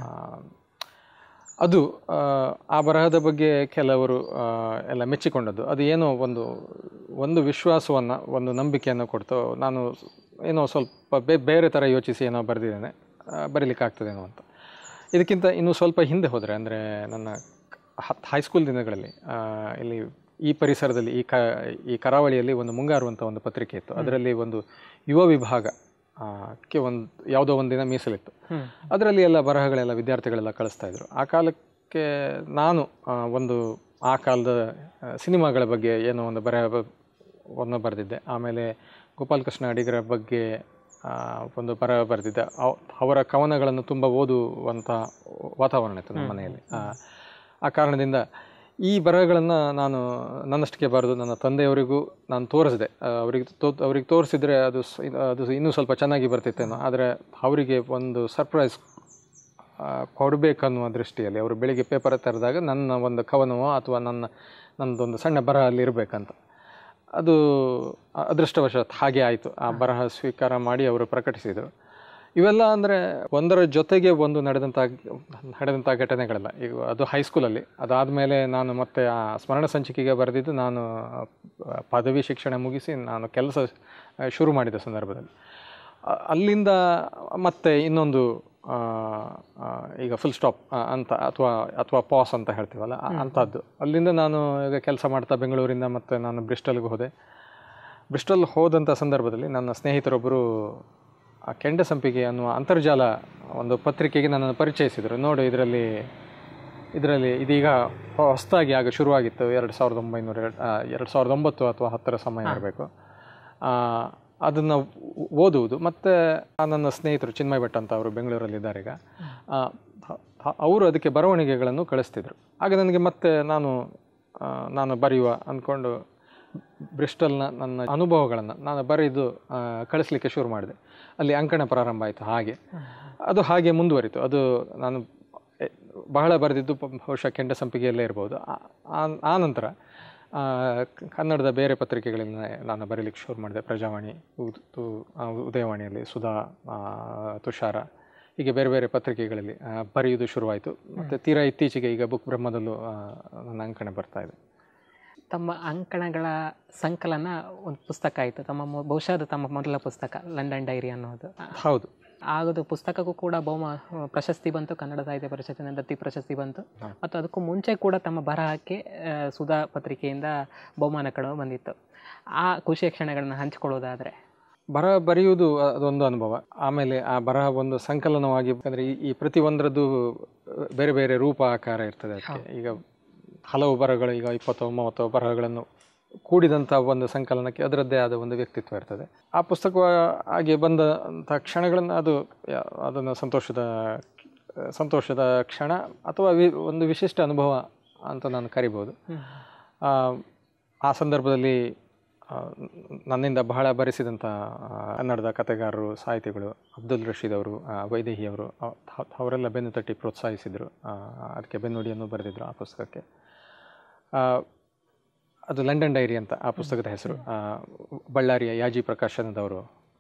ಅದು ಆ, ಆ ಬರಹದ ಬಗ್ಗೆ ಕೆಲವರು ಆ, ಎಲ್ಲ ಮೆಚ್ಚಿಕೊಂಡದ್ದು ಅದು ಏನೋ ಒಂದು ಒಂದು ವಿಶ್ವಾಸವನ್ನು ಒಂದು ನಂಬಿಕೆಯನ್ನು ಕೊಡ್ತು ನಾನು ಏನೋ ಸ್ವಲ್ಪ ಬೇ ಬೇರೆ ಥರ ಯೋಚಿಸಿ ಏನೋ ಬರೆದಿದ್ದೇನೆ ಬರೀಲಿಕ್ಕಾಗ್ತದೇನೋ ಅಂತ ಇದಕ್ಕಿಂತ ಇನ್ನೂ ಸ್ವಲ್ಪ ಹಿಂದೆ ಹೋದರೆ ಅಂದರೆ ನನ್ನ ಹ- ಹೈಸ್ಕೂಲ್ ದಿನಗಳಲ್ಲಿ ಆ, ಇಲ್ಲಿ ಈ ಪರಿಸರದಲ್ಲಿ ಈ ಕ ಈ ಕರಾವಳಿಯಲ್ಲಿ ಒಂದು ಮುಂಗಾರು ಅಂತ ಒಂದು ಪತ್ರಿಕೆ ಇತ್ತು ಅದರಲ್ಲಿ ಒಂದು ಯುವ ವಿಭಾಗ ಆ, ಕ್ಕೆ ಒಂದು ಯಾವುದೋ ಒಂದಿನ ಮೀಸಲಿತ್ತು ಹ್ಮ್. ಅದರಲ್ಲಿ ಎಲ್ಲ ಬರಹಗಳೆಲ್ಲ ವಿದ್ಯಾರ್ಥಿಗಳೆಲ್ಲ ಕಳಿಸ್ತಾ ಇದ್ರು ಆ ಕಾಲಕ್ಕೆ ನಾನು ಆ, ಒಂದು ಆ ಕಾಲದ ಆ, ಸಿನಿಮಾಗಳ ಬಗ್ಗೆ ಏನೋ ಒಂದು ಬರಹವನ್ನು ಬರೆದಿದ್ದೆ ಆಮೇಲೆ ಗೋಪಾಲಕೃಷ್ಣ ಅಡಿಗರ ಬಗ್ಗೆ ಆ, ಒಂದು ಬರಹ ಬರೆದಿದ್ದೆ ಅವ್- ಅವರ ಕವನಗಳನ್ನು ತುಂಬ ಓದುವಂಥ ವಾತಾವರಣ ಇತ್ತು ನಮ್ಮ ಮನೆಯಲ್ಲಿ ಆ, ಆ ಕಾರಣದಿಂದ ಈ ಬರಹಗಳನ್ನು ನಾನು ನನ್ನಷ್ಟಕ್ಕೆ ಬರೆದು ನನ್ನ ತಂದೆಯವರಿಗೂ ನಾನು ತೋರಿಸಿದೆ ಆ, ಅವರಿಗೆ ತೋ ಅವ್ರಿಗೆ ತೋರಿಸಿದ್ರೆ ಅದು ಸ್- ಇದು- ಅದು ಇನ್ನೂ ಸ್ವಲ್ಪ ಚೆನ್ನಾಗಿ ಬರ್ತಿತ್ತೇನೋ ಆದರೆ ಅವರಿಗೆ ಒಂದು ಸರ್ಪ್ರೈಸ್ ಕೊಡಬೇಕನ್ನುವ ದೃಷ್ಟಿಯಲ್ಲಿ ಅವರು ಬೆಳಿಗ್ಗೆ ಪೇಪರ್ ತೆರೆದಾಗ ನನ್ನ ಒಂದು ಕವನವೋ ಅಥವಾ ನನ್ನ ನನ್ನದೊಂದು ಸಣ್ಣ ಬರಹ ಅಲ್ಲಿ ಇರಬೇಕಂತ ಅದು ಅ- ಅದೃಷ್ಟವಶಾತ್ ಹಾಗೆ ಆಯಿತು ಆ ಬರಹ ಸ್ವೀಕಾರ ಮಾಡಿ ಅವರು ಪ್ರಕಟಿಸಿದರು ಇವೆಲ್ಲ ಅಂದರೆ ಒಂದರ ಜೊತೆಗೆ ಒಂದು ನಡೆದಂಥ ನಡೆದಂಥ ಘಟನೆಗಳಲ್ಲ ಈಗ ಅದು ಹೈಸ್ಕೂಲಲ್ಲಿ ಅದಾದಮೇಲೆ ನಾನು ಮತ್ತೆ ಆ ಸ್ಮರಣ ಸಂಚಿಕೆಗೆ ಬರೆದಿದ್ದು ನಾನು ಆ, ಪದವಿ ಶಿಕ್ಷಣ ಮುಗಿಸಿ ನಾನು ಕೆಲಸ ಆ, ಶುರು ಮಾಡಿದ ಸಂದರ್ಭದಲ್ಲಿ ಅ- ಅಲ್ಲಿಂದ ಮತ್ತೆ ಇನ್ನೊಂದು ಆ, ಆ, ಈಗ ಫುಲ್ ಸ್ಟಾಪ್ ಅಂತ ಅಥವಾ ಅಥವಾ ಪಾಸ್ ಅಂತ ಹೇಳ್ತೀವಲ್ಲ ಆ- ಅಂಥದ್ದು ಅಲ್ಲಿಂದ ನಾನು ಈಗ ಕೆಲಸ ಮಾಡ್ತಾ ಬೆಂಗಳೂರಿಂದ ಮತ್ತೆ ನಾನು ಬ್ರಿಸ್ಟಲ್ಗೆ ಹೋದೆ ಬ್ರಿಸ್ಟಲ್ ಹೋದಂಥ ಸಂದರ್ಭದಲ್ಲಿ ನನ್ನ ಸ್ನೇಹಿತರೊಬ್ಬರು ಆ ಕೆಂಡ ಸಂಪಿಗೆ ಅನ್ನುವ ಅಂತರ್ಜಾಲ ಒಂದು ಪತ್ರಿಕೆಗೆ ನನ್ನನ್ನು ಪರಿಚಯಿಸಿದರು ನೋಡು ಇದರಲ್ಲಿ ಇದರಲ್ಲಿ ಇದೀಗ ಹೊಸದಾಗಿ ಆಗ ಶುರುವಾಗಿತ್ತು ಎರಡು ಸಾವಿರದ ಒಂಬೈನೂರ ಎರಡು ಎರಡು ಸಾವಿರದ ಒಂಬತ್ತು ಅಥವಾ ಹತ್ತರ ಸಮಯ ಇರಬೇಕು ಅದನ್ನು ಓದುವುದು ಮತ್ತು ನನ್ನ ಸ್ನೇಹಿತರು ಚಿನ್ಮಯ್ ಭಟ್ ಅಂತ ಅವರು ಬೆಂಗಳೂರಲ್ಲಿದ್ದಾರೆ ಈಗ ಆ, ಹ- ಹ- ಅವರು ಅದಕ್ಕೆ ಬರವಣಿಗೆಗಳನ್ನು ಕಳಿಸ್ತಿದ್ರು ಆಗ ನನಗೆ ಮತ್ತೆ ನಾನು ಆ, ನಾನು ಬರೆಯುವ ಅಂದ್ಕೊಂಡು ಬ್ರಿಸ್ಟಲ್ನ ನನ್ನ ಅನುಭವಗಳನ್ನು ನಾನು ಬರೆದು ಆ, ಕಳಿಸ್ಲಿಕ್ಕೆ ಶುರು ಮಾಡಿದೆ ಅಲ್ಲಿ ಅಂಕಣ ಪ್ರಾರಂಭ ಆಯಿತು ಹಾಗೆ ಅದು ಹಾಗೆ ಮುಂದುವರಿತು ಅದು ನಾನು ಎ, ಬಹಳ ಬರೆದಿದ್ದು ಪ- ಬಹುಶಃ ಕೆಂಡ ಸಂಪಿಗೆಯಲ್ಲೇ ಇರ್ಬೋದು ಆ- ಆ- ಆ ನಂತರ ಆ, ಕ- ಕನ್ನಡದ ಬೇರೆ ಪತ್ರಿಕೆಗಳಲ್ಲಿ ನಾನು ಬರೀಲಿಕ್ಕೆ ಶುರು ಮಾಡಿದೆ ಪ್ರಜಾವಾಣಿ ಉದ್- ತು- ಆ, ಉದಯವಾಣಿಯಲ್ಲಿ ಸುಧಾ ಆ, ತುಷಾರ ಹೀಗೆ ಬೇರೆ ಬೇರೆ ಪತ್ರಿಕೆಗಳಲ್ಲಿ ಆ, ಬರೆಯುವುದು ಶುರುವಾಯಿತು ಮತ್ತು ತೀರಾ ಇತ್ತೀಚೆಗೆ ಈಗ ಬುಕ್ ಬ್ರಹ್ಮದಲ್ಲೂ ಆ, ನನ್ನ ಅಂಕಣ ಬರ್ತಾ ಇದೆ ತಮ್ಮ ಅಂಕಣಗಳ ಸಂಕಲನ ಒಂದು ಪುಸ್ತಕ ಆಯಿತು ತಮ್ಮ ಮೊ- ಬಹುಶಃ ಅದು ತಮ್ಮ ಮೊದಲ ಪುಸ್ತಕ ಲಂಡನ್ ಡೈರಿ ಅನ್ನೋದು ಹೌದು ಆಗದು ಪುಸ್ತಕಕ್ಕೂ ಕೂಡ ಬಹುಮ ಪ್ರಶಸ್ತಿ ಬಂತು ಕನ್ನಡ ಸಾಹಿತ್ಯ ಪರಿಷತ್ತಿನ ದತ್ತಿ ಪ್ರಶಸ್ತಿ ಬಂತು ಮತ್ತು ಅದಕ್ಕೂ ಮುಂಚೆ ಕೂಡ ತಮ್ಮ ಬರಹಕ್ಕೆ ಆ, ಸುಧಾ ಪತ್ರಿಕೆಯಿಂದ ಬಹುಮಾನಗಳು ಬಂದಿತ್ತು ಆ ಖುಷಿಯ ಕ್ಷಣಗಳನ್ನ ಹಂಚಿಕೊಳ್ಳೋದಾದರೆ ಬರಹ ಬರೆಯುವುದು ಅ- ಅದೊಂದು ಅನುಭವ ಆಮೇಲೆ ಆ ಬರಹ ಒಂದು ಸಂಕಲನವಾಗಿ ಅಂದರೆ ಈ ಈ ಪ್ರತಿ ಒಂದರದ್ದು ಬೇರೆ ಬೇರೆ ರೂಪ ಆಕಾರ ಇರ್ತದೆ ಅದಕ್ಕೆ ಈಗ ಹಲವು ಬರಹಗಳು ಈಗ ಇಪ್ಪತ್ತು ಮೂವತ್ತು ಬರಹಗಳನ್ನು ಕೂಡಿದಂಥ ಒಂದು ಸಂಕಲನಕ್ಕೆ ಅದರದ್ದೇ ಆದ ಒಂದು ವ್ಯಕ್ತಿತ್ವ ಇರ್ತದೆ ಆ ಪುಸ್ತಕ ಹಾಗೆ ಬಂದಂಥ ಕ್ಷಣಗಳನ್ನು ಅದು ಯಾ- ಅದನ್ನು ಸಂತೋಷದ ಸಂತೋಷದ ಕ್ಷಣ ಅಥವಾ ವಿ- ಒಂದು ವಿಶಿಷ್ಟ ಅನುಭವ ಅಂತ ನಾನು ಕರಿಬೋದು ಆ, ಆ ಸಂದರ್ಭದಲ್ಲಿ ಆ, ನನ್ನಿಂದ ಬಹಳ ಬರೆಸಿದಂಥ ಆ, ಕನ್ನಡದ ಕಥೆಗಾರರು ಸಾಹಿತಿಗಳು ಅಬ್ದುಲ್ ರಶೀದ್ ಅವರು ಆ, ವೈದೇಹಿ ಅವರು ಅವ್- ಅವ್- ಅವರೆಲ್ಲ ಬೆನ್ನು ತಟ್ಟಿ ಪ್ರೋತ್ಸಾಹಿಸಿದರು ಆ, ಅದಕ್ಕೆ ಬೆನ್ನುಡಿಯನ್ನು ಬರೆದಿದ್ರು ಆ ಪುಸ್ತಕಕ್ಕೆ ಆ, ಅದು ಲಂಡನ್ ಡೈರಿ ಅಂತ ಆ ಪುಸ್ತಕದ ಹೆಸರು ಆ, ಬಳ್ಳಾರಿಯ ಯಾಜಿ ಪ್ರಕಾಶನದವರು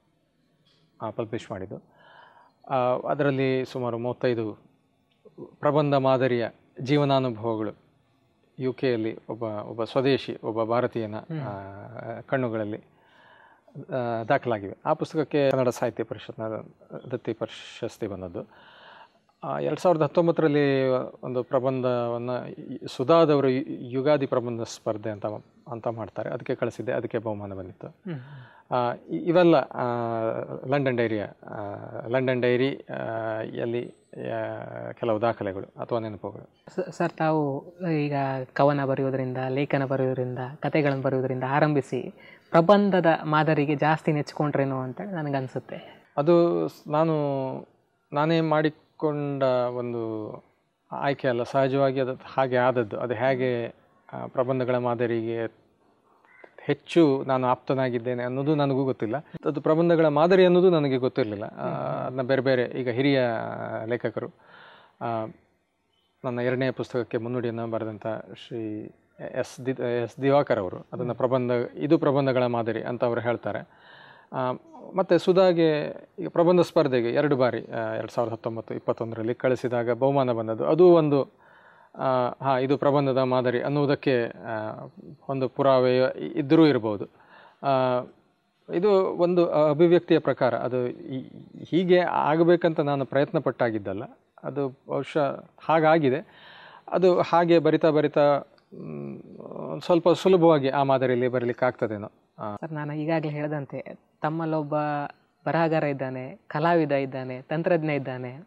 ಪಬ್ಲಿಷ್ ಮಾಡಿದ್ದು ಆ, ಅದರಲ್ಲಿ ಸುಮಾರು ಮೂವತ್ತೈದು ಪ್ರಬಂಧ ಮಾದರಿಯ ಜೀವನಾನುಭವಗಳು ಯು ಕೆಯಲ್ಲಿ ಒಬ್ಬ ಒಬ್ಬ ಸ್ವದೇಶಿ ಒಬ್ಬ ಭಾರತೀಯನ ಆ, ಕಣ್ಣುಗಳಲ್ಲಿ ಆ, ದಾಖಲಾಗಿವೆ ಆ ಪುಸ್ತಕಕ್ಕೆ ಕನ್ನಡ ಸಾಹಿತ್ಯ ಪರಿಷತ್ನ ದತ್ತಿ ಪ್ರಶಸ್ತಿ ಬಂದದ್ದು ಎರಡು ಸಾವಿರದ ಹತ್ತೊಂಬತ್ತರಲ್ಲಿ ಒಂದು ಪ್ರಬಂಧವನ್ನು ಸುಧಾದವರು ಯು- ಯುಗಾದಿ ಪ್ರಬಂಧ ಸ್ಪರ್ಧೆ ಅಂತ ಅಂತ ಮಾಡ್ತಾರೆ ಅದಕ್ಕೆ ಕಳಿಸಿದ್ದೆ ಅದಕ್ಕೆ ಬಹುಮಾನ ಬಂದಿತ್ತು ಆ, ಇ- ಇವೆಲ್ಲ ಆ, ಲಂಡನ್ ಡೈರಿಯ ಆ, ಲಂಡನ್ ಡೈರಿ ಆ, ಯಲ್ಲಿ ಆ, ಕೆಲವು ದಾಖಲೆಗಳು ಅಥವಾ ನೆನಪುಗಳು ಸ- ಸರ್ ತಾವು ಈಗ ಕವನ ಬರೆಯೋದ್ರಿಂದ ಲೇಖನ ಬರೆಯೋದ್ರಿಂದ ಕಥೆಗಳನ್ನು ಬರೆಯೋದ್ರಿಂದ ಆರಂಭಿಸಿ ಪ್ರಬಂಧದ ಮಾದರಿಗೆ ಜಾಸ್ತಿ ನೆಚ್ಕೊಂಡ್ರೇನೋ ಅಂತೇಳಿ ನನಗನ್ಸುತ್ತೆ ಅದು ಸ್- ನಾನು ನಾನೇ ಮಾಡಿಕೊಂಡ ಒಂದು ಆಯ್ಕೆ ಅಲ್ಲ ಸಹಜವಾಗಿ ಅದು ಹಾಗೆ ಆದದ್ದು ಅದು ಹೇಗೆ ಆ, ಪ್ರಬಂಧಗಳ ಮಾದರಿಗೆ ಹೆಚ್ಚು ನಾನು ಆಪ್ತನಾಗಿದ್ದೇನೆ ಅನ್ನೋದು ನನಗೂ ಗೊತ್ತಿಲ್ಲ ಅದು ಪ್ರಬಂಧಗಳ ಮಾದರಿ ಅನ್ನೋದು ನನಗೆ ಗೊತ್ತಿರಲಿಲ್ಲ ಅದನ್ನ ಬೇರೆ ಬೇರೆ ಈಗ ಹಿರಿಯ ಲೇಖಕರು ಆ, ನನ್ನ ಎರಡನೇ ಪುಸ್ತಕಕ್ಕೆ ಮುನ್ನುಡಿಯನ್ನು ಬರೆದಂಥ ಶ್ರೀ ಎಸ್ ದಿ ಎಸ್ ದಿವಾಕರ್ ಅವರು ಅದನ್ನು ಪ್ರಬಂಧ ಇದು ಪ್ರಬಂಧಗಳ ಮಾದರಿ ಅಂತ ಅವರು ಹೇಳ್ತಾರೆ ಆ, ಮತ್ತು ಸುಧಾಗೆ ಈಗ ಪ್ರಬಂಧ ಸ್ಪರ್ಧೆಗೆ ಎರಡು ಬಾರಿ ಎರಡು ಸಾವಿರದ ಹತ್ತೊಂಬತ್ತು ಇಪ್ಪತ್ತೊಂದರಲ್ಲಿ ಕಳಿಸಿದಾಗ ಬಹುಮಾನ ಬಂದದ್ದು ಅದು ಒಂದು ಹಾಂ ಇದು ಪ್ರಬಂಧದ ಮಾದರಿ ಅನ್ನುವುದಕ್ಕೆ ಆ, ಒಂದು ಪುರಾವೆ ಇದ್ದರೂ ಇರ್ಬೋದು ಆ, ಇದು ಒಂದು ಅಭಿವ್ಯಕ್ತಿಯ ಪ್ರಕಾರ ಅದು ಈ- ಹೀಗೆ ಆಗಬೇಕಂತ ನಾನು ಪ್ರಯತ್ನ ಪಟ್ಟಾಗಿದ್ದಲ್ಲ ಅದು ಬಹುಶಃ ಹಾಗಾಗಿದೆ ಅದು ಹಾಗೆ ಬರಿತಾ ಬರಿತಾ ಮ್, ಒಂದ್ ಸ್ವಲ್ಪ ಸುಲಭವಾಗಿ ಆ ಮಾದರಿಯಲ್ಲಿ ಬರಲಿಕ್ಕೆ ಆಗ್ತದೇನೋ ಆ, ಸರ್ ನಾನು ಈಗಾಗಲೇ ಹೇಳಿದಂತೆ ತಮ್ಮಲ್ಲೊಬ್ಬ ಬರಹಗಾರ ಇದ್ದಾನೆ ಕಲಾವಿದ ಇದ್ದಾನೆ ತಂತ್ರಜ್ಞ ಇದ್ದಾನೆ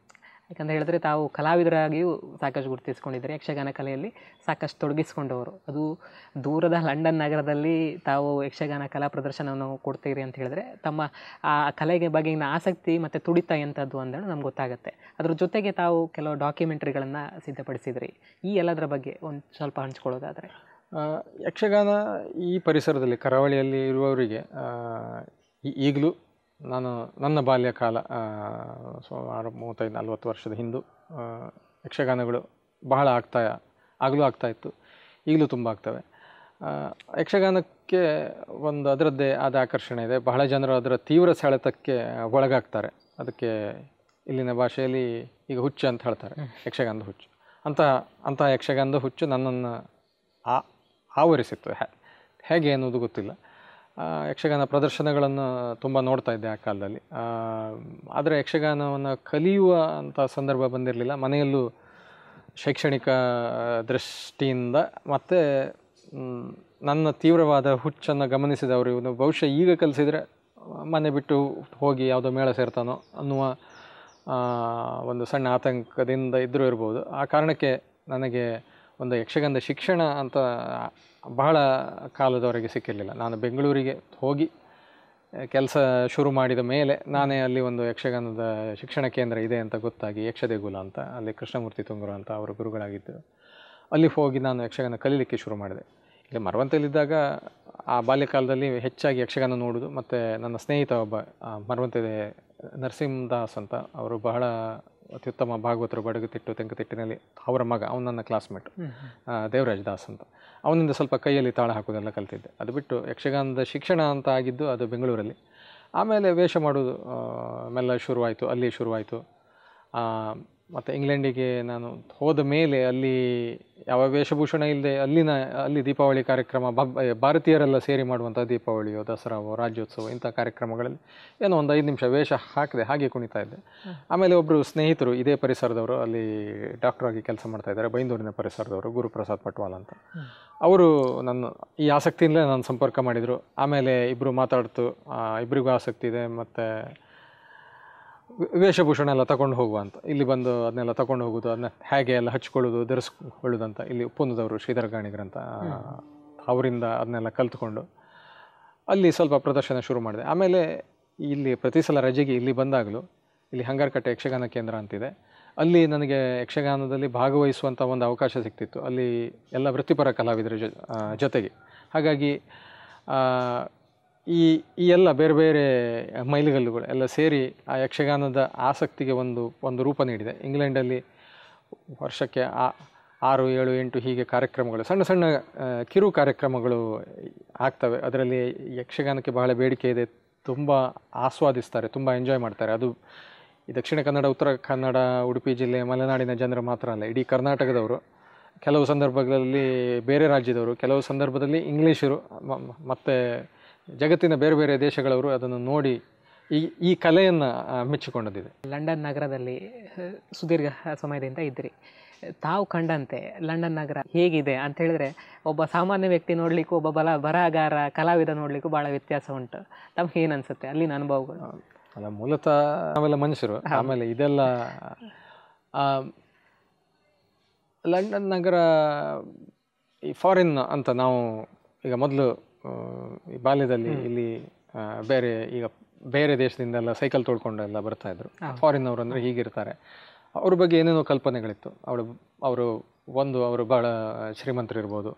ಯಾಕಂತ ಹೇಳಿದ್ರೆ ತಾವು ಕಲಾವಿದರಾಗಿಯೂ ಸಾಕಷ್ಟು ಗುರುತಿಸ್ಕೊಂಡಿದ್ದಾರೆ ಯಕ್ಷಗಾನ ಕಲೆಯಲ್ಲಿ ಸಾಕಷ್ಟು ತೊಡಗಿಸ್ಕೊಂಡವರು ಅದು ದೂರದ ಲಂಡನ್ ನಗರದಲ್ಲಿ ತಾವು ಯಕ್ಷಗಾನ ಕಲಾ ಪ್ರದರ್ಶನವನ್ನು ಕೊಡ್ತೀರಿ ಅಂತ ಹೇಳಿದ್ರೆ ತಮ್ಮ ಆ ಕಲೆಗೆ ಬಗೆಗಿನ ಆಸಕ್ತಿ ಮತ್ತು ತುಡಿತ ಎಂಥದ್ದು ಅಂತೇಳಿ ನಮ್ಗೆ ಗೊತ್ತಾಗುತ್ತೆ ಅದ್ರ ಜೊತೆಗೆ ತಾವು ಕೆಲವು ಡಾಕ್ಯುಮೆಂಟ್ರಿಗಳನ್ನು ಸಿದ್ಧಪಡಿಸಿದ್ರಿ ಈ ಎಲ್ಲದರ ಬಗ್ಗೆ ಒಂದು ಸ್ವಲ್ಪ ಹಂಚ್ಕೊಳ್ಳೋದಾದರೆ ಆ, ಯಕ್ಷಗಾನ ಈ ಪರಿಸರದಲ್ಲಿ ಕರಾವಳಿಯಲ್ಲಿ ಇರುವವರಿಗೆ ಆ, ಈ- ಈಗಲೂ ನಾನು ನನ್ನ ಬಾಲ್ಯಕಾಲ ಆ, ಸುಮಾರು ಮೂವತ್ತೈದು ನಲ್ವತ್ತು ವರ್ಷದ ಹಿಂದೂ ಆ, ಯಕ್ಷಗಾನಗಳು ಬಹಳ ಆಗ್ತಾ ಆಗಲೂ ಆಗ್ತಾ ಇತ್ತು ಈಗಲೂ ತುಂಬ ಆಗ್ತವೆ ಆ, ಯಕ್ಷಗಾನಕ್ಕೆ ಒಂದು ಅದರದ್ದೇ ಆದ ಆಕರ್ಷಣೆ ಇದೆ ಬಹಳ ಜನರು ಅದರ ತೀವ್ರ ಸೆಳೆತಕ್ಕೆ ಒಳಗಾಗ್ತಾರೆ ಅದಕ್ಕೆ ಇಲ್ಲಿನ ಭಾಷೆಯಲ್ಲಿ ಈಗ ಹುಚ್ಚು ಅಂತ ಹೇಳ್ತಾರೆ ಯಕ್ಷಗಾನದ ಹುಚ್ಚು ಅಂತ ಅಂತಹ ಯಕ್ಷಗಾನದ ಹುಚ್ಚು ನನ್ನನ್ನು ಆ ಆವರಿಸಿತ್ತು ಹ್ಯಾ- ಹೇಗೆ ಅನ್ನೋದು ಗೊತ್ತಿಲ್ಲ ಆ, ಯಕ್ಷಗಾನ ಪ್ರದರ್ಶನಗಳನ್ನು ತುಂಬ ನೋಡ್ತಾ ಇದ್ದೆ ಆ ಕಾಲದಲ್ಲಿ ಆದರೆ ಯಕ್ಷಗಾನವನ್ನು ಕಲಿಯುವ ಅಂಥ ಸಂದರ್ಭ ಬಂದಿರಲಿಲ್ಲ ಮನೆಯಲ್ಲೂ ಶೈಕ್ಷಣಿಕ ದೃಷ್ಟಿಯಿಂದ ಮತ್ತು ಮ್, ನನ್ನ ತೀವ್ರವಾದ ಹುಚ್ಚನ್ನು ಗಮನಿಸಿದವರು ಇವನು ಬಹುಶಃ ಈಗ ಕಲಿಸಿದರೆ ಮನೆ ಬಿಟ್ಟು ಹೋಗಿ ಯಾವುದೋ ಮೇಳ ಸೇರ್ತಾನೋ ಅನ್ನುವ ಆ, ಒಂದು ಸಣ್ಣ ಆತಂಕದಿಂದ ಇದ್ದರೂ ಇರ್ಬೋದು ಆ ಕಾರಣಕ್ಕೆ ನನಗೆ ಒಂದು ಯಕ್ಷಗಾನದ ಶಿಕ್ಷಣ ಅಂತ ಬಹಳ ಕಾಲದವರೆಗೆ ಸಿಕ್ಕಿರಲಿಲ್ಲ ನಾನು ಬೆಂಗಳೂರಿಗೆ ಹೋಗಿ ಕೆಲಸ ಶುರು ಮಾಡಿದ ಮೇಲೆ ನಾನೇ ಅಲ್ಲಿ ಒಂದು ಯಕ್ಷಗಾನದ ಶಿಕ್ಷಣ ಕೇಂದ್ರ ಇದೆ ಅಂತ ಗೊತ್ತಾಗಿ ಯಕ್ಷದೇಗುಲ ಅಂತ ಅಲ್ಲಿ ಕೃಷ್ಣಮೂರ್ತಿ ತುಂಗರು ಅಂತ ಅವರು ಗುರುಗಳಾಗಿದ್ದರು ಅಲ್ಲಿ ಹೋಗಿ ನಾನು ಯಕ್ಷಗಾನ ಕಲೀಲಿಕ್ಕೆ ಶುರು ಮಾಡಿದೆ ಇಲ್ಲಿ ಮರವಂತೆಯಲ್ಲಿದ್ದಾಗ ಆ ಬಾಲ್ಯಕಾಲದಲ್ಲಿ ಹೆಚ್ಚಾಗಿ ಯಕ್ಷಗಾನ ನೋಡೋದು ಮತ್ತು ನನ್ನ ಸ್ನೇಹಿತ ಒಬ್ಬ ಆ, ಮರವಂತೆ ನರಸಿಂಹದಾಸ್ ಅಂತ ಅವರು ಬಹಳ ಅತ್ಯುತ್ತಮ ಭಾಗವತರು ಬಡಗುತಿಟ್ಟು ತೆಂಕುತಿಟ್ಟಿನಲ್ಲಿ ಅವರ ಮಗ ಅವನು ನನ್ನ ಕ್ಲಾಸ್ಮೇಟ್ ದೇವರಾಜ್ ದಾಸ್ ಅಂತ ಅವನಿಂದ ಸ್ವಲ್ಪ ಕೈಯಲ್ಲಿ ತಾಳ ಹಾಕೋದೆಲ್ಲ ಕಲ್ತಿದ್ದೆ ಅದು ಬಿಟ್ಟು ಯಕ್ಷಗಾನದ ಶಿಕ್ಷಣ ಅಂತ ಆಗಿದ್ದು ಅದು ಬೆಂಗಳೂರಲ್ಲಿ ಆಮೇಲೆ ವೇಷ ಮಾಡೋದು ಆ, ಮೆಲ್ಲ ಶುರುವಾಯಿತು ಅಲ್ಲಿ ಶುರುವಾಯಿತು ಮತ್ತು ಇಂಗ್ಲೆಂಡಿಗೆ ನಾನು ಹೋದ ಮೇಲೆ ಅಲ್ಲಿ ಯಾವ ವೇಷಭೂಷಣ ಇಲ್ಲದೆ ಅಲ್ಲಿನ ಅಲ್ಲಿ ದೀಪಾವಳಿ ಕಾರ್ಯಕ್ರಮ ಭಬ್ ಭಾರತೀಯರೆಲ್ಲ ಸೇರಿ ಮಾಡುವಂಥ ದೀಪಾವಳಿಯೋ ದಸರಾವೋ ರಾಜ್ಯೋತ್ಸವ ಇಂಥ ಕಾರ್ಯಕ್ರಮಗಳಲ್ಲಿ ಏನೋ ಒಂದು ಐದು ನಿಮಿಷ ವೇಷ ಹಾಕಿದೆ ಹಾಗೆ ಕುಣಿತಾ ಇದ್ದೆ ಆಮೇಲೆ ಒಬ್ಬರು ಸ್ನೇಹಿತರು ಇದೇ ಪರಿಸರದವರು ಅಲ್ಲಿ ಡಾಕ್ಟರ್ ಆಗಿ ಕೆಲಸ ಮಾಡ್ತಾ ಇದ್ದಾರೆ ಬೈಂದೂರಿನ ಪರಿಸರದವರು ಗುರುಪ್ರಸಾದ್ ಪಟ್ವಾಲ್ ಅಂತ ಅವರು ನನ್ನ ಈ ಆಸಕ್ತಿಯಿಂದಲೇ ನಾನು ಸಂಪರ್ಕ ಮಾಡಿದರು ಆಮೇಲೆ ಇಬ್ಬರು ಮಾತಾಡ್ತು ಆ, ಇಬ್ಬರಿಗೂ ಆಸಕ್ತಿ ಇದೆ ಮತ್ತು ವೆ- ವೇಷಭೂಷಣ ಎಲ್ಲ ತಗೊಂಡು ಹೋಗುವ ಅಂತ ಇಲ್ಲಿ ಬಂದು ಅದನ್ನೆಲ್ಲ ತಗೊಂಡು ಹೋಗೋದು ಅದನ್ನ ಹೇಗೆ ಎಲ್ಲ ಹಚ್ಕೊಳ್ಳೋದು ಧರಿಸ್ಕೊಳ್ಳೋದು ಅಂತ ಇಲ್ಲಿ ಉಪ್ಪುಂದದವರು ಶ್ರೀಧರ ಗಾಣಿಗರಂತ ಅವರಿಂದ ಅದನ್ನೆಲ್ಲ ಕಲ್ತ್ಕೊಂಡು ಅಲ್ಲಿ ಸ್ವಲ್ಪ ಪ್ರದರ್ಶನ ಶುರು ಮಾಡಿದೆ ಆಮೇಲೆ ಇಲ್ಲಿ ಪ್ರತಿ ಸಲ ರಜೆಗೆ ಇಲ್ಲಿ ಬಂದಾಗಲೂ ಇಲ್ಲಿ ಹಂಗಾರಕಟ್ಟೆ ಯಕ್ಷಗಾನ ಕೇಂದ್ರ ಅಂತಿದೆ ಅಲ್ಲಿ ನನಗೆ ಯಕ್ಷಗಾನದಲ್ಲಿ ಭಾಗವಹಿಸುವಂಥ ಒಂದು ಅವಕಾಶ ಸಿಗ್ತಿತ್ತು ಅಲ್ಲಿ ಎಲ್ಲ ವೃತ್ತಿಪರ ಕಲಾವಿದರ ಜೊ ಆ, ಜೊತೆಗೆ ಹಾಗಾಗಿ ಆ, ಈ ಈ ಎಲ್ಲ ಬೇರೆ ಬೇರೆ ಮೈಲಿಗಲ್ಲುಗಳು ಎಲ್ಲ ಸೇರಿ ಆ ಯಕ್ಷಗಾನದ ಆಸಕ್ತಿಗೆ ಒಂದು ಒಂದು ರೂಪ ನೀಡಿದೆ ಇಂಗ್ಲೆಂಡಲ್ಲಿ ವರ್ಷಕ್ಕೆ ಆ ಆರು ಏಳು ಎಂಟು ಹೀಗೆ ಕಾರ್ಯಕ್ರಮಗಳು ಸಣ್ಣ ಸಣ್ಣ ಆ, ಕಿರು ಕಾರ್ಯಕ್ರಮಗಳು ಆಗ್ತವೆ ಅದರಲ್ಲಿ ಯಕ್ಷಗಾನಕ್ಕೆ ಬಹಳ ಬೇಡಿಕೆ ಇದೆ ತುಂಬ ಆಸ್ವಾದಿಸ್ತಾರೆ ತುಂಬ ಎಂಜಾಯ್ ಮಾಡ್ತಾರೆ ಅದು ಈ ದಕ್ಷಿಣ ಕನ್ನಡ ಉತ್ತರ ಕನ್ನಡ ಉಡುಪಿ ಜಿಲ್ಲೆ ಮಲೆನಾಡಿನ ಜನರು ಮಾತ್ರ ಅಲ್ಲ ಇಡೀ ಕರ್ನಾಟಕದವರು ಕೆಲವು ಸಂದರ್ಭಗಳಲ್ಲಿ ಬೇರೆ ರಾಜ್ಯದವರು ಕೆಲವು ಸಂದರ್ಭದಲ್ಲಿ ಇಂಗ್ಲೀಷರು ಮ- ಮ- ಮತ್ತು ಜಗತ್ತಿನ ಬೇರೆ ಬೇರೆ ದೇಶಗಳವರು ಅದನ್ನು ನೋಡಿ ಈ ಈ ಕಲೆಯನ್ನು ಮೆಚ್ಚಿಕೊಂಡದಿದೆ ಲಂಡನ್ ನಗರದಲ್ಲಿ ಅಹ್, ಸುದೀರ್ಘ ಸಮಯದಿಂದ ಇದ್ರಿ ತಾವು ಕಂಡಂತೆ ಲಂಡನ್ ನಗರ ಹೇಗಿದೆ ಅಂತ ಹೇಳಿದ್ರೆ ಒಬ್ಬ ಸಾಮಾನ್ಯ ವ್ಯಕ್ತಿ ನೋಡ್ಲಿಕ್ಕೂ ಒಬ್ಬ ಬಲ ಬರಹಗಾರ ಕಲಾವಿದ ನೋಡ್ಲಿಕ್ಕೂ ಭಾಳ ವ್ಯತ್ಯಾಸ ಉಂಟು ತಮ್ಗೆ ಏನು ಅನ್ಸುತ್ತೆ ಅಲ್ಲಿನ ಅನುಭವಗಳು ಅಲ್ಲ ಮೂಲತಃ ನಾವೆಲ್ಲ ಮನುಷ್ಯರು ಆಮೇಲೆ ಇದೆಲ್ಲ ಆ, ಲಂಡನ್ ನಗರ ಈ ಫಾರಿನ್ ಅಂತ ನಾವು ಈಗ ಮೊದಲು ಈ ಬಾಲ್ಯದಲ್ಲಿ ಇಲ್ಲಿ ಆ, ಬೇರೆ ಈಗ ಬೇರೆ ದೇಶದಿಂದೆಲ್ಲ ಸೈಕಲ್ ತೊಳ್ಕೊಂಡೆಲ್ಲ ಬರ್ತಾ ಇದ್ರು ಫಾರಿನ್ ಅವರು ಅಂದರೆ ಹೀಗಿರ್ತಾರೆ ಅವ್ರ ಬಗ್ಗೆ ಏನೇನೋ ಕಲ್ಪನೆಗಳಿತ್ತು ಅವಳು ಅವರು ಒಂದು ಅವರು ಭಾಳ ಶ್ರೀಮಂತರಿರ್ಬೋದು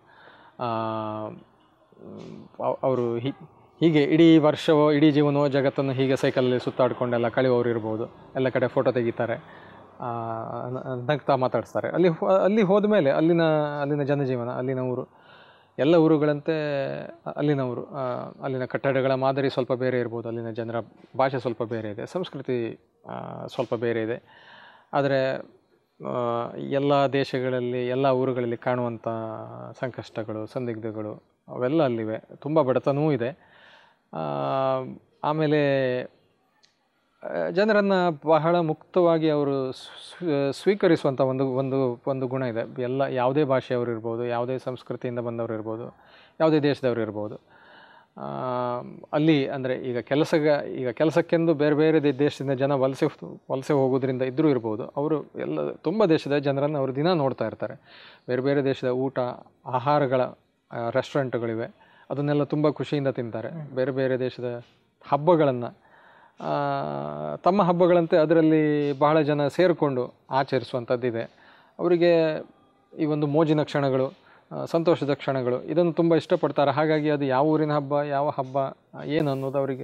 ಅವರು ಹೀಗೆ ಇಡೀ ವರ್ಷವೋ ಇಡೀ ಜೀವನವೋ ಜಗತ್ತನ್ನು ಹೀಗೆ ಸೈಕಲಲ್ಲಿ ಸುತ್ತಾಡ್ಕೊಂಡೆಲ್ಲ ಕಳೆಯುವವರು ಇರ್ಬೋದು ಎಲ್ಲ ಕಡೆ ಫೋಟೋ ತೆಗಿತಾರೆ ಆ, ನ- ನಗ್ತಾ ಮಾತಾಡಿಸ್ತಾರೆ ಅಲ್ಲಿ ಹೋ- ಅಲ್ಲಿ ಹೋದ ಮೇಲೆ ಅಲ್ಲಿನ ಅಲ್ಲಿನ ಜನಜೀವನ ಅಲ್ಲಿನ ಊರು ಎಲ್ಲ ಊರುಗಳಂತೆ ಅಲ್ಲಿನ ಊರು ಆ, ಅಲ್ಲಿನ ಕಟ್ಟಡಗಳ ಮಾದರಿ ಸ್ವಲ್ಪ ಬೇರೆ ಇರ್ಬೋದು ಅಲ್ಲಿನ ಜನರ ಭಾಷೆ ಸ್ವಲ್ಪ ಬೇರೆ ಇದೆ ಸಂಸ್ಕೃತಿ ಆ, ಸ್ವಲ್ಪ ಬೇರೆ ಇದೆ ಆದರೆ ಎಲ್ಲ ದೇಶಗಳಲ್ಲಿ ಎಲ್ಲ ಊರುಗಳಲ್ಲಿ ಕಾಣುವಂಥ ಸಂಕಷ್ಟಗಳು ಸಂದಿಗ್ಧಗಳು ಅವೆಲ್ಲ ಅಲ್ಲಿವೆ ತುಂಬ ಬಡತನವೂ ಇದೆ ಆ, ಆಮೇಲೆ ಜನರನ್ನು ಬಹಳ ಮುಕ್ತವಾಗಿ ಅವರು ಸ್ವ- ಸ್ವೀಕರಿಸುವಂಥ ಒಂದು ಒಂದು ಒಂದು ಗುಣ ಇದೆ ಎಲ್ಲ ಯಾವುದೇ ಭಾಷೆಯವರು ಇರ್ಬೋದು ಯಾವುದೇ ಸಂಸ್ಕೃತಿಯಿಂದ ಬಂದವರು ಇರ್ಬೋದು ಯಾವುದೇ ದೇಶದವರು ಇರ್ಬೋದು ಆ, ಆ, ಅಲ್ಲಿ ಅಂದರೆ ಈಗ ಕೆಲಸಗ ಈಗ ಕೆಲಸಕ್ಕೆಂದು ಬೇರೆ ಬೇರೆ ದೇ- ದೇಶದಿಂದ ಜನ ವಲಸೆ ಹೋ- ವಲಸೆ ಹೋಗೋದ್ರಿಂದ ಇದ್ರೂ ಇರ್ಬೋದು ಅವರು ಎಲ್ಲ ತುಂಬ ದೇಶದ ಜನರನ್ನು ಅವರು ದಿನ ನೋಡ್ತಾ ಇರ್ತಾರೆ ಬೇರೆ ಬೇರೆ ದೇಶದ ಊಟ ಆಹಾರಗಳ ರೆಸ್ಟೋರೆಂಟ್ಗಳಿವೆ ಅದನ್ನೆಲ್ಲ ತುಂಬ ಖುಷಿಯಿಂದ ತಿಂತಾರೆ ಬೇರೆ ಬೇರೆ ದೇಶದ ಹಬ್ಬಗಳನ್ನು ತಮ್ಮ ಹಬ್ಬಗಳಂತೆ ಅದರಲ್ಲಿ ಬಹಳ ಜನ ಸೇರಿಕೊಂಡು ಆಚರಿಸುವಂಥದ್ದಿದೆ ಅವರಿಗೆ ಈ ಒಂದು ಮೋಜಿನ ಕ್ಷಣಗಳು ಆ, ಸಂತೋಷದ ಕ್ಷಣಗಳು ಇದನ್ನು ತುಂಬ ಇಷ್ಟಪಡ್ತಾರೆ ಹಾಗಾಗಿ ಅದು ಯಾವ ಊರಿನ ಹಬ್ಬ ಯಾವ ಹಬ್ಬ ಆ, ಏನು ಅನ್ನೋದು ಅವರಿಗೆ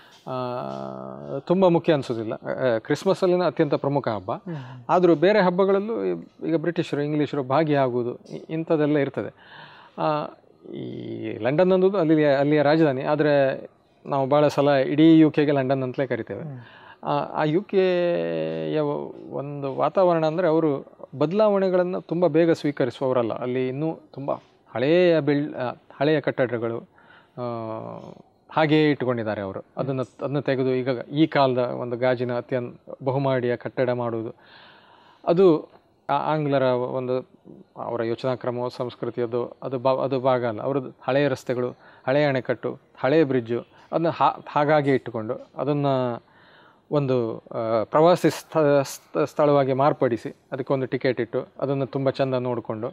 ತುಂಬ ಮುಖ್ಯ ಅನಿಸೋದಿಲ್ಲ ಕ್ರಿಸ್ಮಸ್ಸಲ್ಲಿನ ಅತ್ಯಂತ ಪ್ರಮುಖ ಹಬ್ಬ ಆದರೂ ಬೇರೆ ಹಬ್ಬಗಳಲ್ಲೂ ಈ- ಈಗ ಬ್ರಿಟಿಷರು ಇಂಗ್ಲೀಷರು ಭಾಗಿಯಾಗುವುದು ಇ- ಇಂಥದ್ದೆಲ್ಲ ಇರ್ತದೆ ಆ, ಈ ಲಂಡನ್ ಅನ್ನೋದು ಅಲ್ಲಿ ಅಲ್ಲಿಯ ರಾಜಧಾನಿ ಆದರೆ ನಾವು ಭಾಳ ಸಲ ಇಡೀ ಯು ಕೆಗೆ ಲಂಡನ್ ಅಂತಲೇ ಕರಿತೇವೆ ಆ, ಆ ಯು ಕೆಯ ಒಂದು ವಾತಾವರಣ ಅಂದರೆ ಅವರು ಬದಲಾವಣೆಗಳನ್ನು ತುಂಬ ಬೇಗ ಸ್ವೀಕರಿಸುವವರಲ್ಲ ಅಲ್ಲಿ ಇನ್ನೂ ತುಂಬ ಹಳೆಯ ಬಿಲ್ ಆ, ಹಳೆಯ ಕಟ್ಟಡಗಳು ಆ, ಹಾಗೆಯೇ ಇಟ್ಟುಕೊಂಡಿದ್ದಾರೆ ಅವರು ಅದನ್ನು ಅದನ್ನು ತೆಗೆದು ಈಗ ಈ ಕಾಲದ ಒಂದು ಗಾಜಿನ ಅತ್ಯಂತ ಬಹುಮಹಡಿಯ ಕಟ್ಟಡ ಮಾಡುವುದು ಅದು ಆ- ಆಂಗ್ಲರ ಒಂದು ಅವರ ಯೋಚನಾ ಕ್ರಮ ಸಂಸ್ಕೃತಿಯದ್ದು ಅದು ಬಾ ಅದು ಭಾಗ ಅಲ್ಲ ಅವ್ರದ್ದು ಹಳೆಯ ರಸ್ತೆಗಳು ಹಳೆಯ ಅಣೆಕಟ್ಟು ಹಳೆಯ ಬ್ರಿಡ್ಜು ಅದನ್ನು ಹಾ ಹಾಗಾಗಿ ಇಟ್ಟುಕೊಂಡು ಅದನ್ನು ಒಂದು ಆ, ಪ್ರವಾಸಿ ಸ್ಥ ಸ್ಥ- ಸ್ಥಳವಾಗಿ ಮಾರ್ಪಡಿಸಿ ಅದಕ್ಕೊಂದು ಟಿಕೆಟ್ ಇಟ್ಟು ಅದನ್ನು ತುಂಬ ಚೆಂದ ನೋಡಿಕೊಂಡು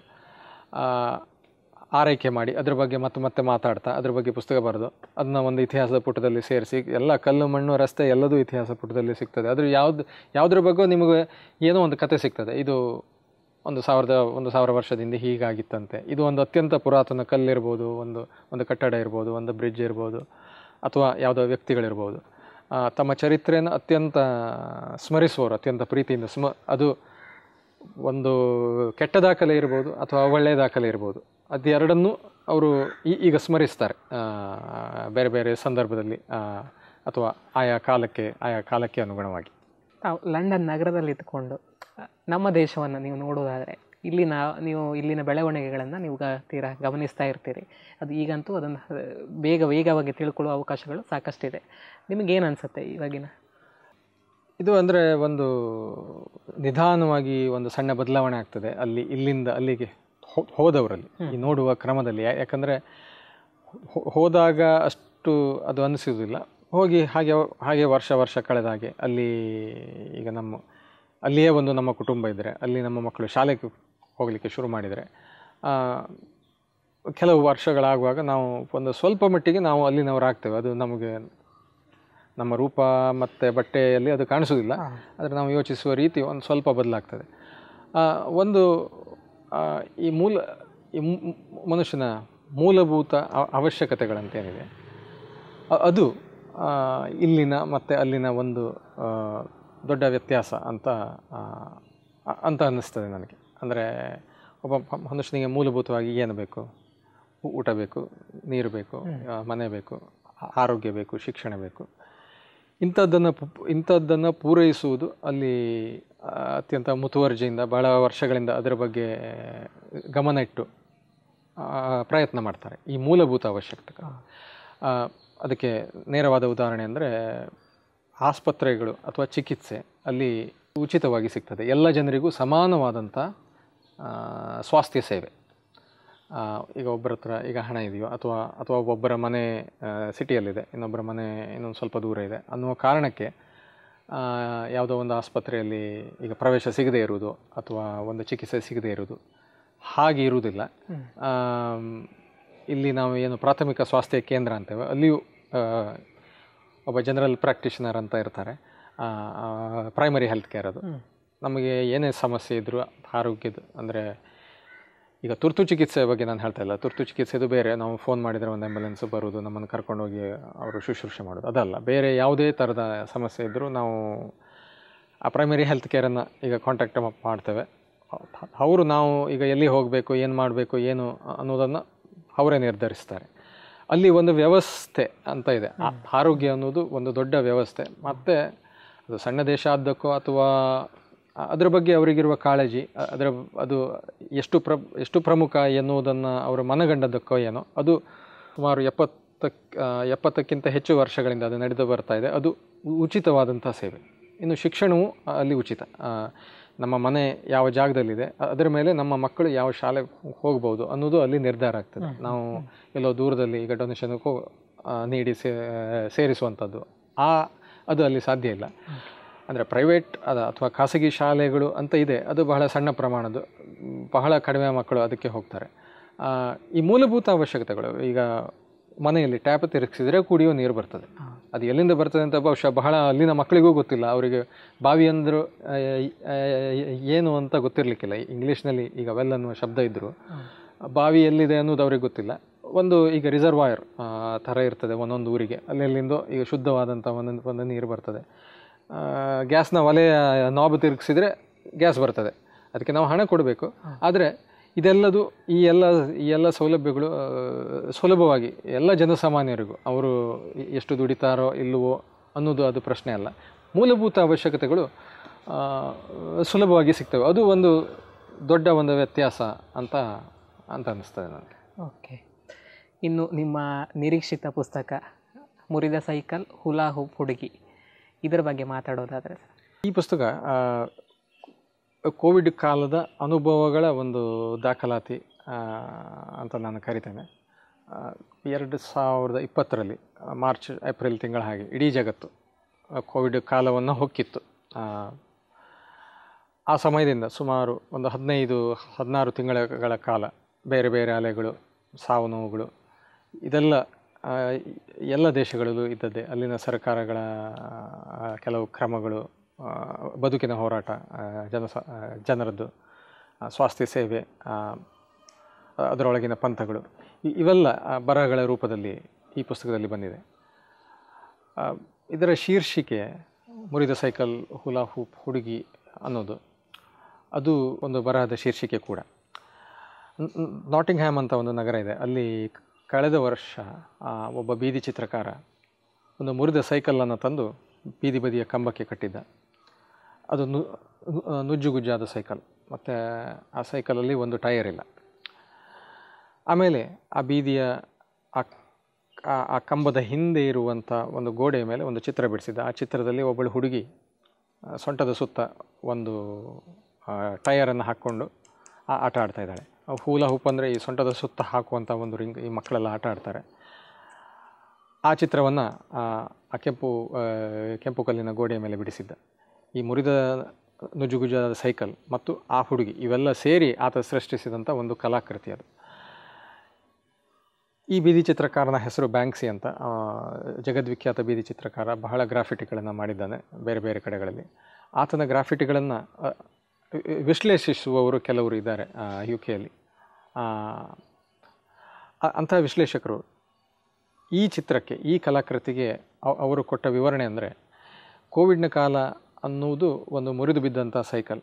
ಆರೈಕೆ ಮಾಡಿ ಅದ್ರ ಬಗ್ಗೆ ಮತ್ತೆ ಮತ್ತೆ ಮಾತಾಡ್ತಾ ಅದ್ರ ಬಗ್ಗೆ ಪುಸ್ತಕ ಬರೆದು ಅದನ್ನ ಒಂದು ಇತಿಹಾಸದ ಪುಟದಲ್ಲಿ ಸೇರಿಸಿ ಎಲ್ಲ ಕಲ್ಲು ಮಣ್ಣು ರಸ್ತೆ ಎಲ್ಲದೂ ಇತಿಹಾಸ ಪುಟದಲ್ಲಿ ಸಿಗ್ತದೆ ಅದ್ರ ಯಾವ್ದು ಯಾವುದ್ರ ಬಗ್ಗೆ ನಿಮಗೆ ಏನೋ ಒಂದು ಕತೆ ಸಿಗ್ತದೆ ಇದು ಒಂದು ಸಾವಿರದ ಒಂದು ಸಾವಿರ ವರ್ಷದಿಂದ ಹೀಗಾಗಿತ್ತಂತೆ ಇದು ಒಂದು ಅತ್ಯಂತ ಪುರಾತನ ಕಲ್ಲಿರ್ಬೋದು ಒಂದು ಒಂದು ಕಟ್ಟಡ ಇರ್ಬೋದು ಒಂದು ಬ್ರಿಡ್ಜ್ ಇರ್ಬೋದು ಅಥವಾ ಯಾವುದೋ ವ್ಯಕ್ತಿಗಳಿರ್ಬೋದು ಆ, ತಮ್ಮ ಚರಿತ್ರೆಯನ್ನು ಅತ್ಯಂತ ಸ್ಮರಿಸುವವರು ಅತ್ಯಂತ ಪ್ರೀತಿಯಿಂದ ಸ್ಮ ಅದು ಒಂದು ಕೆಟ್ಟ ದಾಖಲೆ ಇರ್ಬೋದು ಅಥವಾ ಒಳ್ಳೆಯ ದಾಖಲೆ ಇರ್ಬೋದು ಅದು ಎರಡನ್ನೂ ಅವರು ಈ- ಈಗ ಸ್ಮರಿಸ್ತಾರೆ ಆ, ಬೇರೆ ಬೇರೆ ಸಂದರ್ಭದಲ್ಲಿ ಆ, ಅಥವಾ ಆಯಾ ಕಾಲಕ್ಕೆ ಆಯಾ ಕಾಲಕ್ಕೆ ಅನುಗುಣವಾಗಿ ತಾವು ಲಂಡನ್ ನಗರದಲ್ಲಿ ಇದ್ಕೊಂಡು ಅ, ನಮ್ಮ ದೇಶವನ್ನು ನೀವು ನೋಡೋದಾದರೆ ಇಲ್ಲಿನ ನೀವು ಇಲ್ಲಿನ ಬೆಳವಣಿಗೆಗಳನ್ನು ನೀವು ಗ ತೀರಾ ಗಮನಿಸ್ತಾ ಇರ್ತೀರಿ ಅದು ಈಗಂತೂ ಅದನ್ನು ಅ, ಬೇಗ ವೇಗವಾಗಿ ತಿಳ್ಕೊಳ್ಳುವ ಅವಕಾಶಗಳು ಸಾಕಷ್ಟಿದೆ ನಿಮಗೇನು ಅನಿಸುತ್ತೆ ಇವಾಗಿನ ಇದು ಅಂದರೆ ಒಂದು ನಿಧಾನವಾಗಿ ಒಂದು ಸಣ್ಣ ಬದಲಾವಣೆ ಆಗ್ತದೆ ಅಲ್ಲಿ ಇಲ್ಲಿಂದ ಅಲ್ಲಿಗೆ ಹೋ- ಹೋದವರಲ್ಲಿ ಈ ನೋಡುವ ಕ್ರಮದಲ್ಲಿ ಯಾ- ಯಾಕಂದರೆ ಹೋ- ಹೋದಾಗ ಅಷ್ಟು ಅದು ಅನಿಸೋದಿಲ್ಲ ಹೋಗಿ ಹಾಗೆ ಹಾಗೆ ವರ್ಷ ವರ್ಷ ಕಳೆದ ಹಾಗೆ ಅಲ್ಲಿ ಈಗ ನಮ್ಮ ಅಲ್ಲಿಯೇ ಒಂದು ನಮ್ಮ ಕುಟುಂಬ ಇದ್ದರೆ ಅಲ್ಲಿ ನಮ್ಮ ಮಕ್ಕಳು ಶಾಲೆಗೆ ಹೋಗಲಿಕ್ಕೆ ಶುರು ಮಾಡಿದರೆ ಆ, ಕೆಲವು ವರ್ಷಗಳಾಗುವಾಗ ನಾವು ಒಂದು ಸ್ವಲ್ಪ ಮಟ್ಟಿಗೆ ನಾವು ಅಲ್ಲಿನವರಾಗ್ತೇವೆ ಅದು ನಮಗೆ ನಮ್ಮ ರೂಪ ಮತ್ತು ಬಟ್ಟೆಯಲ್ಲಿ ಅದು ಕಾಣಿಸೋದಿಲ್ಲ ಆದರೆ ನಾವು ಯೋಚಿಸುವ ರೀತಿ ಒಂದು ಸ್ವಲ್ಪ ಬದಲಾಗ್ತದೆ ಆ, ಒಂದು ಆ, ಈ ಮೂಲ ಈ ಮು- ಮು- ಮನುಷ್ಯನ ಮೂಲಭೂತ ಅ- ಅವಶ್ಯಕತೆಗಳಂತೇನಿದೆ ಅ- ಅದು ಆ, ಇಲ್ಲಿನ ಮತ್ತು ಅಲ್ಲಿನ ಒಂದು ಆ, ದೊಡ್ಡ ವ್ಯತ್ಯಾಸ ಅಂತ ಆ, ಅ- ಅಂತ ಅನ್ನಿಸ್ತದೆ ನನಗೆ ಅಂದರೆ ಒಬ್ಬ ಮ- ಮನುಷ್ಯನಿಗೆ ಮೂಲಭೂತವಾಗಿ ಏನು ಬೇಕು ಊ- ಊಟ ಬೇಕು ನೀರು ಬೇಕು ಆ, ಮನೆ ಬೇಕು ಆ- ಆರೋಗ್ಯ ಬೇಕು ಶಿಕ್ಷಣ ಬೇಕು ಇಂಥದ್ದನ್ನು ಪು- ಇಂಥದ್ದನ್ನು ಪೂರೈಸುವುದು ಅಲ್ಲಿ ಆ, ಅತ್ಯಂತ ಮುತುವರ್ಜಿಯಿಂದ ಬಹಳ ವರ್ಷಗಳಿಂದ ಅದರ ಬಗ್ಗೆ ಗಮನ ಇಟ್ಟು ಆ, ಪ್ರಯತ್ನ ಮಾಡ್ತಾರೆ ಈ ಮೂಲಭೂತ ಅವಶ್ಯಕತೆ ಆ, ಅದಕ್ಕೆ ನೇರವಾದ ಉದಾಹರಣೆ ಅಂದರೆ ಆಸ್ಪತ್ರೆಗಳು ಅಥವಾ ಚಿಕಿತ್ಸೆ ಅಲ್ಲಿ ಉಚಿತವಾಗಿ ಸಿಗ್ತದೆ ಎಲ್ಲ ಜನರಿಗೂ ಸಮಾನವಾದಂಥ ಆ, ಸ್ವಾಸ್ಥ್ಯ ಸೇವೆ ಆ, ಈಗ ಒಬ್ಬರ ಹತ್ರ ಈಗ ಹಣ ಇದೆಯೋ ಅಥವಾ ಅಥವಾ ಒಬ್ಬರ ಮನೆ ಸಿಟಿಯಲ್ಲಿದೆ ಇನ್ನೊಬ್ಬರ ಮನೆ ಇನ್ನೊಂದು ಸ್ವಲ್ಪ ದೂರ ಇದೆ ಅನ್ನುವ ಕಾರಣಕ್ಕೆ ಆ, ಯಾವುದೋ ಒಂದು ಆಸ್ಪತ್ರೆಯಲ್ಲಿ ಈಗ ಪ್ರವೇಶ ಸಿಗದೇ ಇರುವುದು ಅಥವಾ ಒಂದು ಚಿಕಿತ್ಸೆ ಸಿಗದೇ ಇರುವುದು ಹಾಗೆ ಇರುವುದಿಲ್ಲ ಆಮ್, ಇಲ್ಲಿ ನಾವು ಏನು ಪ್ರಾಥಮಿಕ ಸ್ವಾಸ್ಥ್ಯ ಕೇಂದ್ರ ಅಂತೇವೆ ಅಲ್ಲಿಯೂ ಆ, ಒಬ್ಬ ಜನರಲ್ ಪ್ರಾಕ್ಟಿಷನರ್ ಅಂತ ಇರ್ತಾರೆ ಪ್ರೈಮರಿ ಹೆಲ್ತ್ ಕೇರ್ ಅದು ನಮಗೆ ಏನೇ ಸಮಸ್ಯೆ ಇದ್ದರೂ ಆರೋಗ್ಯದ ಅಂದರೆ ಈಗ ತುರ್ತು ಚಿಕಿತ್ಸೆ ಬಗ್ಗೆ ನಾನು ಹೇಳ್ತಾ ಇಲ್ಲ ತುರ್ತು ಚಿಕಿತ್ಸೆದು ಬೇರೆ ನಾವು ಫೋನ್ ಮಾಡಿದರೆ ಒಂದು ಆ್ಯಂಬುಲೆನ್ಸ್ ಬರೋದು ನಮ್ಮನ್ನು ಕರ್ಕೊಂಡೋಗಿ ಅವರು ಶುಶ್ರೂಷೆ ಮಾಡೋದು ಅದಲ್ಲ ಬೇರೆ ಯಾವುದೇ ಥರದ ಸಮಸ್ಯೆ ಇದ್ದರೂ ನಾವು ಆ ಪ್ರೈಮರಿ ಹೆಲ್ತ್ ಕೇರನ್ನು ಈಗ ಕಾಂಟ್ಯಾಕ್ಟ್ ಮಾಡ್ತೇವೆ ಅವರು ನಾವು ಈಗ ಎಲ್ಲಿ ಹೋಗಬೇಕು ಏನು ಮಾಡಬೇಕು ಏನು ಅನ್ನೋದನ್ನು ಅವರೇ ನಿರ್ಧರಿಸ್ತಾರೆ ಅಲ್ಲಿ ಒಂದು ವ್ಯವಸ್ಥೆ ಅಂತ ಇದೆ ಆ- ಆರೋಗ್ಯ ಅನ್ನೋದು ಒಂದು ದೊಡ್ಡ ವ್ಯವಸ್ಥೆ ಮತ್ತು ಅದು ಸಣ್ಣ ದೇಶ ಆದ್ದಕ್ಕೋ ಅಥವಾ ಅ- ಅದರ ಬಗ್ಗೆ ಅವರಿಗಿರುವ ಕಾಳಜಿ ಅ- ಅದರ ಅದು ಎಷ್ಟು ಪ್ರ ಎಷ್ಟು ಪ್ರಮುಖ ಎನ್ನುವುದನ್ನು ಅವರು ಮನಗಂಡದ್ದಕ್ಕೋ ಏನೋ ಅದು ಸುಮಾರು ಎಪ್ಪತ್ತಕ್ಕೆ ಎಪ್ಪತ್ತಕ್ಕಿಂತ ಹೆಚ್ಚು ವರ್ಷಗಳಿಂದ ಅದು ನಡೆದು ಬರ್ತಾ ಇದೆ ಅದು ಉ- ಉಚಿತವಾದಂಥ ಸೇವೆ ಇನ್ನು ಶಿಕ್ಷಣವು ಅಲ್ಲಿ ಉಚಿತ ಆ, ನಮ್ಮ ಮನೆ ಯಾವ ಜಾಗದಲ್ಲಿದೆ ಅ- ಅದರ ಮೇಲೆ ನಮ್ಮ ಮಕ್ಕಳು ಯಾವ ಶಾಲೆಗೆ ಹೋಗ್ಬೋದು ಅನ್ನೋದು ಅಲ್ಲಿ ನಿರ್ಧಾರ ಆಗ್ತದೆ ನಾವು ಎಲ್ಲೋ ದೂರದಲ್ಲಿ ಈಗ ಡೊನೇಷನ್ಗೆ ಹೋಗಿ ಆ, ನೀಡಿ ಸೇ ಸೇರಿಸುವಂಥದ್ದು ಆ ಅದು ಅಲ್ಲಿ ಸಾಧ್ಯ ಇಲ್ಲ ಅಂದರೆ ಪ್ರೈವೇಟ್ ಅದ ಅಥವಾ ಖಾಸಗಿ ಶಾಲೆಗಳು ಅಂತ ಇದೆ ಅದು ಬಹಳ ಸಣ್ಣ ಪ್ರಮಾಣದ್ದು ಮ್, ಬಹಳ ಕಡಿಮೆ ಮಕ್ಕಳು ಅದಕ್ಕೆ ಹೋಗ್ತಾರೆ ಆ, ಈ ಮೂಲಭೂತ ಅವಶ್ಯಕತೆಗಳು ಈಗ ಮನೆಯಲ್ಲಿ ಟ್ಯಾಪ್ ತಿರುಗಿಸಿದ್ರೆ ಕುಡಿಯೋ ನೀರು ಬರ್ತದೆ ಅದು ಎಲ್ಲಿಂದ ಬರ್ತದೆ ಅಂತ ಬಹುಶಃ ಬಹಳ ಅಲ್ಲಿನ ಮಕ್ಕಳಿಗೂ ಗೊತ್ತಿಲ್ಲ ಅವರಿಗೆ ಬಾವಿ ಅಂದರು ಏನು ಅಂತ ಗೊತ್ತಿರಲಿಕ್ಕಿಲ್ಲ ಇಂಗ್ಲೀಷ್ನಲ್ಲಿ ಈಗ ವೆಲ್ ಅನ್ನುವ ಶಬ್ದ ಇದ್ದರು ಬಾವಿ ಎಲ್ಲಿದೆ ಅನ್ನೋದು ಅವ್ರಿಗೆ ಗೊತ್ತಿಲ್ಲ ಒಂದು ಈಗ ರಿಸರ್ವಾಯರ್ ಥರ ಇರ್ತದೆ ಒಂದೊಂದು ಊರಿಗೆ ಅಲ್ಲೆಲ್ಲಿಂದೋ ಈಗ ಶುದ್ಧವಾದಂಥ ಒಂದೊಂದು ಒಂದು ನೀರು ಬರ್ತದೆ ಆ, ಗ್ಯಾಸ್ನ ಒಲೆಯ ನಾಬ್ ತಿರುಗಿಸಿದ್ರೆ ಗ್ಯಾಸ್ ಬರ್ತದೆ ಅದಕ್ಕೆ ನಾವು ಹಣ ಕೊಡಬೇಕು ಆದರೆ ಇದೆಲ್ಲದು ಈ ಎಲ್ಲ ಈ ಎಲ್ಲ ಸೌಲಭ್ಯಗಳು ಆ, ಸುಲಭವಾಗಿ ಎಲ್ಲ ಜನಸಾಮಾನ್ಯರಿಗೂ ಅವರು ಎಷ್ಟು ದುಡಿತಾರೋ ಇಲ್ಲವೋ ಅನ್ನೋದು ಅದು ಪ್ರಶ್ನೆ ಅಲ್ಲ ಮೂಲಭೂತ ಅವಶ್ಯಕತೆಗಳು ಆ, ಸುಲಭವಾಗಿ ಸಿಗ್ತವೆ ಅದು ಒಂದು ದೊಡ್ಡ ಒಂದು ವ್ಯತ್ಯಾಸ ಅಂತ ಅಂತ ಅನ್ನಿಸ್ತದೆ ನನಗೆ ಓಕೆ ಇನ್ನು ನಿಮ್ಮ ನಿರೀಕ್ಷಿತ ಪುಸ್ತಕ ಮುರಿದ ಸೈಕಲ್ ಹುಲಾ ಹೂಪ್ ಹುಡುಗಿ ಇದರ ಬಗ್ಗೆ ಮಾತಾಡೋದಾದರೆ ಸರ್ ಈ ಪುಸ್ತಕ ಆ, ಕೋವಿಡ್ ಕಾಲದ ಅನುಭವಗಳ ಒಂದು ದಾಖಲಾತಿ ಆ, ಅಂತ ನಾನು ಕರಿತೇನೆ ಆ, ಎರಡು ಸಾವಿರದ ಇಪ್ಪತ್ತರಲ್ಲಿ ಆ, ಮಾರ್ಚ್ ಏಪ್ರಿಲ್ ತಿಂಗಳ ಹಾಗೆ ಇಡೀ ಜಗತ್ತು ಆ, ಕೋವಿಡ್ ಕಾಲವನ್ನು ಹೊಕ್ಕಿತ್ತು ಆ, ಆ ಸಮಯದಿಂದ ಸುಮಾರು ಒಂದು ಹದಿನೈದು ಹದಿನಾರು ತಿಂಗಳ ಕಾಲ ಬೇರೆ ಬೇರೆ ಅಲೆಗಳು ಸಾವು ನೋವುಗಳು ಇದೆಲ್ಲ ಆ, ಎಲ್ಲ ದೇಶಗಳಲ್ಲೂ ಇದ್ದದ್ದೇ ಅಲ್ಲಿನ ಸರ್ಕಾರಗಳ ಆ, ಕೆಲವು ಕ್ರಮಗಳು ಆ, ಬದುಕಿನ ಹೋರಾಟ ಆ, ಜನಸ ಆ, ಜನರದ್ದು ಆ, ಸ್ವಾಸ್ಥ್ಯ ಸೇವೆ ಆ, ಅದರೊಳಗಿನ ಪಂಥಗಳು ಇ- ಇವೆಲ್ಲ ಆ, ಬರಹಗಳ ರೂಪದಲ್ಲಿ ಈ ಪುಸ್ತಕದಲ್ಲಿ ಬಂದಿದೆ ಆ, ಇದರ ಶೀರ್ಷಿಕೆ ಮುರಿದ ಸೈಕಲ್ ಹುಲಾ ಹೂಪ್ ಹುಡುಗಿ ಅನ್ನೋದು ಅದು ಒಂದು ಬರಹದ ಶೀರ್ಷಿಕೆ ಕೂಡ ನ- ನ- ನಾಟಿಂಗ್ ಹ್ಯಾಮ್ ಅಂತ ಒಂದು ನಗರ ಇದೆ ಅಲ್ಲಿ ಕಳೆದ ವರ್ಷ ಆ, ಒಬ್ಬ ಬೀದಿ ಚಿತ್ರಕಾರ ಒಂದು ಮುರಿದ ಸೈಕಲನ್ನು ತಂದು ಬೀದಿ ಬದಿಯ ಕಂಬಕ್ಕೆ ಕಟ್ಟಿದ್ದ ಅದು ನು ನು- ನುಜ್ಜುಗುಜ್ಜಾದ ಸೈಕಲ್ ಮತ್ತು ಆ ಸೈಕಲಲ್ಲಿ ಒಂದು ಟೈರ್ ಇಲ್ಲ ಆಮೇಲೆ ಆ ಬೀದಿಯ ಆ ಆ- ಆ ಕಂಬದ ಹಿಂದೆ ಇರುವಂಥ ಒಂದು ಗೋಡೆಯ ಮೇಲೆ ಒಂದು ಚಿತ್ರ ಬಿಡಿಸಿದ್ದ ಆ ಚಿತ್ರದಲ್ಲಿ ಒಬ್ಬಳು ಹುಡುಗಿ ಆ, ಸೊಂಟದ ಸುತ್ತ ಒಂದು ಟಯರನ್ನು ಹಾಕ್ಕೊಂಡು ಆ ಆಟ ಆಡ್ತಾ ಇದ್ದಾಳೆ ಆ ಹೂಲ ಹೂಪ್ ಅಂದರೆ ಈ ಸೊಂಟದ ಸುತ್ತ ಹಾಕುವಂಥ ಒಂದು ರಿಂಗ್ ಈ ಮಕ್ಕಳೆಲ್ಲ ಆಟ ಆಡ್ತಾರೆ ಆ ಚಿತ್ರವನ್ನು ಆ ಕೆಂಪು ಆ, ಕೆಂಪು ಕಲ್ಲಿನ ಗೋಡೆಯ ಮೇಲೆ ಬಿಡಿಸಿದ್ದ ಈ ಮುರಿದ ನುಜುಗುಜಾದ ಸೈಕಲ್ ಮತ್ತು ಆ ಹುಡುಗಿ ಇವೆಲ್ಲ ಸೇರಿ ಆತ ಸೃಷ್ಟಿಸಿದಂಥ ಒಂದು ಕಲಾಕೃತಿ ಅದು ಈ ಬೀದಿ ಚಿತ್ರಕಾರನ ಹೆಸರು ಬ್ಯಾಂಕ್ಸಿ ಅಂತ ಆ, ಜಗದ್ವಿಖ್ಯಾತ ಬೀದಿ ಚಿತ್ರಕಾರ ಬಹಳ ಗ್ರಾಫಿಟಿಗಳನ್ನು ಮಾಡಿದ್ದಾನೆ ಬೇರೆ ಬೇರೆ ಕಡೆಗಳಲ್ಲಿ ಆತನ ಗ್ರಾಫಿಟಿಗಳನ್ನು ವಿಶ್ಲೇಷಿಸುವವರು ಕೆಲವರು ಇದ್ದಾರೆ ಯು ಕೆಯಲ್ಲಿ ಅಂಥ ವಿಶ್ಲೇಷಕರು ಈ ಚಿತ್ರಕ್ಕೆ ಈ ಕಲಾಕೃತಿಗೆ ಅವ್- ಅವರು ಕೊಟ್ಟ ವಿವರಣೆ ಅಂದರೆ ಕೋವಿಡ್ನ ಕಾಲ ಅನ್ನುವುದು ಒಂದು ಮುರಿದು ಬಿದ್ದಂಥ ಸೈಕಲ್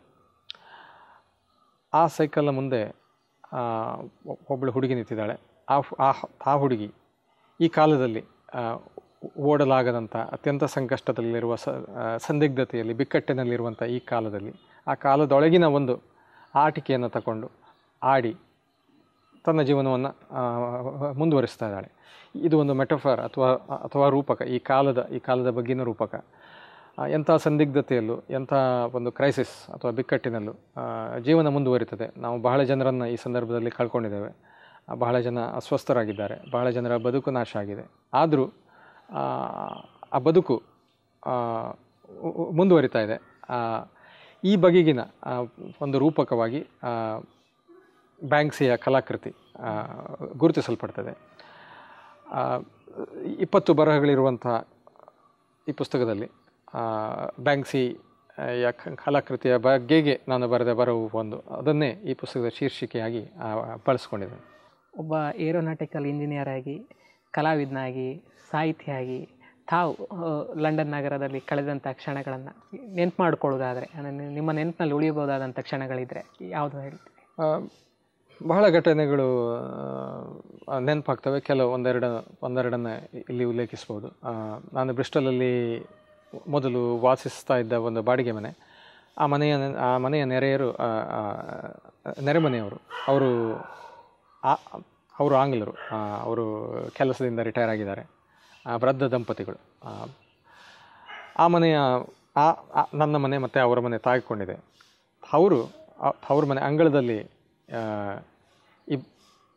ಆ ಸೈಕಲ್ನ ಮುಂದೆ ಆ, ಒ- ಒಬ್ಬಳು ಹುಡುಗಿ ನಿಂತಿದ್ದಾಳೆ ಆ ಹು- ಆ ಹ- ಆ ಹುಡುಗಿ ಈ ಕಾಲದಲ್ಲಿ ಆ, ಓಡಲಾಗದಂಥ ಅತ್ಯಂತ ಸಂಕಷ್ಟದಲ್ಲಿರುವ ಸ ಆ, ಸಂದಿಗ್ಧತೆಯಲ್ಲಿ ಬಿಕ್ಕಟ್ಟಿನಲ್ಲಿರುವಂಥ ಈ ಕಾಲದಲ್ಲಿ ಆ ಕಾಲದೊಳಗಿನ ಒಂದು ಆಟಿಕೆಯನ್ನು ತಗೊಂಡು ಆಡಿ ತನ್ನ ಜೀವನವನ್ನು ಮುಂದುವರಿಸ್ತಾ ಇದ್ದಾಳೆ ಇದು ಒಂದು ಮೆಟಫರ್ ಅಥವಾ ಅಥವಾ ರೂಪಕ ಈ ಕಾಲದ ಈ ಕಾಲದ ಬಗ್ಗಿನ ರೂಪಕ ಆ, ಎಂಥ ಸಂದಿಗ್ಧತೆಯಲ್ಲೂ ಎಂಥ ಒಂದು ಕ್ರೈಸಿಸ್ ಅಥವಾ ಬಿಕ್ಕಟ್ಟಿನಲ್ಲೂ ಆ, ಜೀವನ ಮುಂದುವರಿತದೆ ನಾವು ಬಹಳ ಜನರನ್ನು ಈ ಸಂದರ್ಭದಲ್ಲಿ ಕಳ್ಕೊಂಡಿದ್ದೇವೆ ಆ, ಬಹಳ ಜನ ಅಸ್ವಸ್ಥರಾಗಿದ್ದಾರೆ ಬಹಳ ಜನರ ಬದುಕು ನಾಶ ಆಗಿದೆ ಆದರೂ ಆ ಬದುಕು ಆ, ಉ- ಉ- ಮುಂದುವರಿತಾ ಇದೆ ಆ, ಈ ಬಗೆಗಿನ ಆ, ಒಂದು ರೂಪಕವಾಗಿ ಆ, ಬ್ಯಾಂಕ್ಸಿಯ ಕಲಾಕೃತಿ ಆ, ಗುರುತಿಸಲ್ಪಡ್ತದೆ ಆ, ಇಪ್ಪತ್ತು ಬರಹಗಳಿರುವಂಥ ಈ ಪುಸ್ತಕದಲ್ಲಿ ಆ, ಬ್ಯಾಂಕ್ಸಿ ಆ, ಯ ಕ- ಕಲಾಕೃತಿಯ ಬಗೆಗೆ ನಾನು ಬರೆದ ಬರವು ಒಂದು ಅದನ್ನೇ ಈ ಪುಸ್ತಕದ ಶೀರ್ಷಿಕೆಯಾಗಿ ಆ, ಬಳಸ್ಕೊಂಡಿದ್ದೇನೆ ಒಬ್ಬ ಏರೋನಾಟಿಕಲ್ ಇಂಜಿನಿಯರ್ ಆಗಿ ಕಲಾವಿದನಾಗಿ ಸಾಹಿತಿಯಾಗಿ ತಾವು ಆ, ಲಂಡನ್ ನಗರದಲ್ಲಿ ಕಳೆದಂಥ ಕ್ಷಣಗಳನ್ನು ನೆನ್ಪು ಮಾಡ್ಕೊಳ್ಳೋದಾದರೆ ನಿಮ್ಮ ನೆನಪಿನಲ್ಲಿ ಉಳಿಯಬಹುದಾದಂಥ ಕ್ಷಣಗಳಿದ್ರೆ ಯಾವುದು ಹೇಳ್ತೀವಿ ಆ, ಬಹಳ ಘಟನೆಗಳು ಆ, ನೆನಪಾಗ್ತವೆ ಕೆಲವು ಒಂದೆರಡು ಒಂದೆರಡನ್ನು ಇಲ್ಲಿ ಉಲ್ಲೇಖಿಸ್ಬೋದು ಆ, ನಾನು ಬ್ರಿಸ್ಟಲಲ್ಲಿ ಮೊದಲು ವಾಸಿಸ್ತಾ ಇದ್ದ ಒಂದು ಬಾಡಿಗೆ ಮನೆ ಆ ಮನೆಯ ಆ ಮನೆಯ ನೆರೆಯರು ಆ, ಆ, ನೆರೆಮನೆಯವರು ಅವರು ಆ- ಅವರು ಆಂಗ್ಲರು ಆ, ಅವರು ಕೆಲಸದಿಂದ ರಿಟೈರ್ ಆಗಿದ್ದಾರೆ ಆ, ವೃದ್ಧ ದಂಪತಿಗಳು ಆ, ಆ ಮನೆಯ ಆ ಆ- ನನ್ನ ಮನೆ ಮತ್ತು ಅವರ ಮನೆ ತಾಗಿಕೊಂಡಿದೆ ಅವರು ಆ- ಅವ್ರ ಮನೆ ಅಂಗಳದಲ್ಲಿ ಆ, ಇಬ್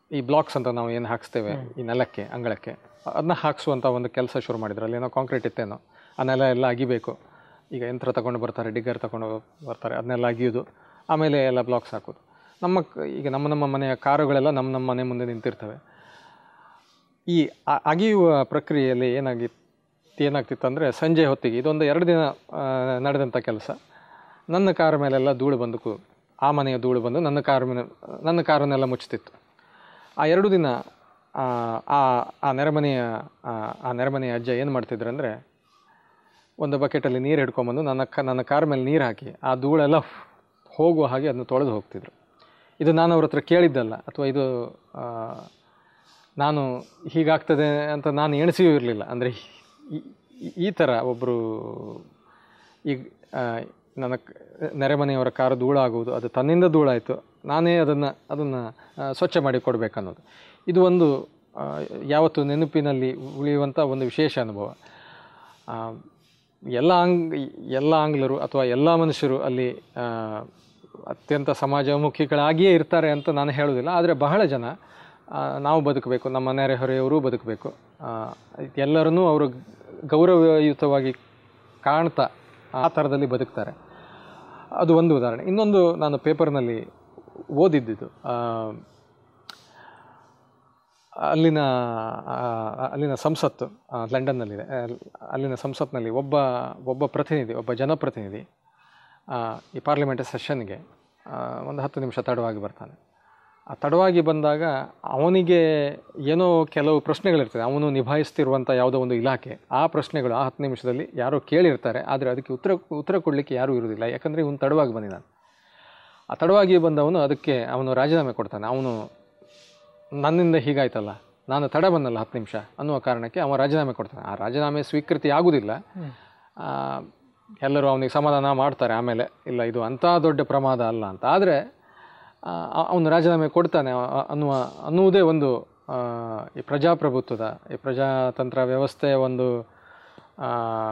ಈ ಬ್ಲಾಕ್ಸ್ ಅಂತ ನಾವು ಏನು ಹಾಕ್ಸ್ತೇವೆ ಈ ನೆಲಕ್ಕೆ ಅಂಗಳಕ್ಕೆ ಅದನ್ನ ಹಾಕ್ಸುವಂಥ ಒಂದು ಕೆಲಸ ಶುರು ಮಾಡಿದ್ರು ಅಲ್ಲಿ ಏನೋ ಕಾಂಕ್ರೀಟ್ ಇತ್ತೇನೋ ಆ ನೆಲ ಎಲ್ಲ ಅಗಿಬೇಕು ಈಗ ಯಂತ್ರ ತಗೊಂಡು ಬರ್ತಾರೆ ಡಿಗ್ಗರ್ ತಗೊಂಡು ಬರ್ತಾರೆ ಅದನ್ನೆಲ್ಲ ಅಗಿಯೋದು ಆಮೇಲೆ ಎಲ್ಲ ಬ್ಲಾಕ್ಸ್ ಹಾಕೋದು ನಮ್ಮ ಕ- ಈಗ ನಮ್ಮ ನಮ್ಮ ಮನೆಯ ಕಾರುಗಳೆಲ್ಲ ನಮ್ಮ ನಮ್ಮ ಮನೆ ಮುಂದೆ ನಿಂತಿರ್ತವೆ ಈ ಅ- ಅಗಿಯುವ ಪ್ರಕ್ರಿಯೆಯಲ್ಲಿ ಏನಾಗಿ ಏನಾಗ್ತಿತ್ತು ಅಂದರೆ ಸಂಜೆ ಹೊತ್ತಿಗೆ ಇದೊಂದು ಎರಡು ದಿನ ಆ, ನಡೆದಂಥ ಕೆಲಸ ನನ್ನ ಕಾರ್ ಮೇಲೆಲ್ಲ ಧೂಳು ಬಂದು ಕೂ ಆ ಮನೆಯ ಧೂಳು ಬಂದು ನನ್ನ ಕಾರ್ ಮೇಲೆ ನನ್ನ ಕಾರನ್ನೆಲ್ಲ ಮುಚ್ಚುತ್ತಿತ್ತು ಆ ಎರಡು ದಿನ ಆ, ಆ ಆ ನೆರೆಮನೆಯ ಆ, ಆ ನೆರೆಮನೆಯ ಅಜ್ಜ ಏನು ಮಾಡ್ತಿದ್ರು ಅಂದರೆ ಒಂದು ಬಕೆಟಲ್ಲಿ ನೀರು ಹಿಡ್ಕೊಂಬಂದು ನನ್ನ ಕ ನನ್ನ ಕಾರ್ ಮೇಲೆ ನೀರು ಹಾಕಿ ಆ ಧೂಳೆಲ್ಲ ಹೋಗುವ ಹಾಗೆ ಅದನ್ನು ತೊಳೆದು ಹೋಗ್ತಿದ್ರು ಇದು ನಾನು ಅವ್ರ ಹತ್ರ ಕೇಳಿದ್ದಲ್ಲ ಅಥವಾ ಇದು ಆ, ನಾನು ಹೀಗಾಗ್ತದೆ ಅಂತ ನಾನು ಎಣಿಸಿಯೂ ಇರಲಿಲ್ಲ ಅಂದರೆ ಈ ಥರ ಒಬ್ಬರು ಈಗ ಆ, ನನ್ನ ಕ- ನೆರೆಮನೆಯವರ ಕಾರು ಧೂಳಾಗುವುದು ಅದು ತನ್ನಿಂದ ಧೂಳಾಯಿತು ನಾನೇ ಅದನ್ನು ಅದನ್ನು ಸ್ವಚ್ಛ ಮಾಡಿ ಕೊಡಬೇಕನ್ನೋದು ಇದು ಒಂದು ಆ, ಯಾವತ್ತು ನೆನಪಿನಲ್ಲಿ ಉಳಿಯುವಂಥ ಒಂದು ವಿಶೇಷ ಅನುಭವ ಆ, ಎಲ್ಲ ಆಂಗ್ ಎಲ್ಲ ಆಂಗ್ಲರು ಅಥವಾ ಎಲ್ಲ ಮನುಷ್ಯರು ಅಲ್ಲಿ ಆ, ಅತ್ಯಂತ ಸಮಾಜಮುಖಿಗಳಾಗಿಯೇ ಇರ್ತಾರೆ ಅಂತ ನಾನು ಹೇಳೋದಿಲ್ಲ ಆದರೆ ಬಹಳ ಜನ ಆ, ನಾವು ಬದುಕಬೇಕು ನಮ್ಮ ನೆರೆಹೊರೆಯವರೂ ಬದುಕಬೇಕು ಆ, ಎಲ್ಲರನ್ನೂ ಅವರು ಗೌರವಯುತವಾಗಿ ಕಾಣ್ತಾ ಆ ಥರದಲ್ಲಿ ಬದುಕ್ತಾರೆ ಅದು ಒಂದು ಉದಾಹರಣೆ ಇನ್ನೊಂದು ನಾನು ಪೇಪರ್ನಲ್ಲಿ ಓದಿದ್ದಿದ್ದು ಆ, ಅಲ್ಲಿನ ಆ, ಅಲ್ಲಿನ ಸಂಸತ್ತು ಆ, ಲಂಡನ್ನಲ್ಲಿದೆ ಆ, ಅಲ್ಲಿನ ಸಂಸತ್ನಲ್ಲಿ ಒಬ್ಬ ಒಬ್ಬ ಪ್ರತಿನಿಧಿ ಒಬ್ಬ ಜನಪ್ರತಿನಿಧಿ ಆ, ಈ ಪಾರ್ಲಿಮೆಂಟ್ ಸೆಷನ್ಗೆ ಒಂದು ಹತ್ತು ನಿಮಿಷ ತಡವಾಗಿ ಬರ್ತಾನೆ ಆ ತಡವಾಗಿ ಬಂದಾಗ ಅವನಿಗೆ ಏನೋ ಕೆಲವು ಪ್ರಶ್ನೆಗಳಿರ್ತದೆ ಅವನು ನಿಭಾಯಿಸ್ತಿರುವಂಥ ಯಾವುದೋ ಒಂದು ಇಲಾಖೆ ಆ ಪ್ರಶ್ನೆಗಳು ಆ ಹತ್ತು ನಿಮಿಷದಲ್ಲಿ ಯಾರೋ ಕೇಳಿರ್ತಾರೆ ಆದರೆ ಅದಕ್ಕೆ ಉತ್ತರ ಉತ್ತರ ಕೊಡಲಿಕ್ಕೆ ಯಾರೂ ಇರುವುದಿಲ್ಲ ಯಾಕಂದರೆ ಇವನು ತಡವಾಗಿ ಬಂದಿದ್ದಾನೆ ಆ ತಡವಾಗಿ ಬಂದವನು ಅದಕ್ಕೆ ಅವನು ರಾಜೀನಾಮೆ ಕೊಡ್ತಾನೆ ಅವನು ನನ್ನಿಂದ ಹೀಗಾಯ್ತಲ್ಲ ನಾನು ತಡ ಬಂದಲ್ಲ ಹತ್ತು ನಿಮಿಷ ಅನ್ನುವ ಕಾರಣಕ್ಕೆ ಅವ ರಾಜೀನಾಮೆ ಕೊಡ್ತಾನೆ ಆ ರಾಜೀನಾಮೆ ಸ್ವೀಕೃತಿ ಆಗುವುದಿಲ್ಲ ಆ, ಎಲ್ಲರೂ ಅವನಿಗೆ ಸಮಾಧಾನ ಮಾಡ್ತಾರೆ ಆಮೇಲೆ ಇಲ್ಲ ಇದು ಅಂಥ ದೊಡ್ಡ ಪ್ರಮಾದ ಅಲ್ಲ ಅಂತ ಆದರೆ ಅವನು ರಾಜೀನಾಮೆ ಕೊಡ್ತಾನೆ ಅ- ಅನ್ನುವ ಅನ್ನುವುದೇ ಒಂದು ಆ, ಈ ಪ್ರಜಾಪ್ರಭುತ್ವದ ಈ ಪ್ರಜಾತಂತ್ರ ವ್ಯವಸ್ಥೆಯ ಒಂದು ಆ,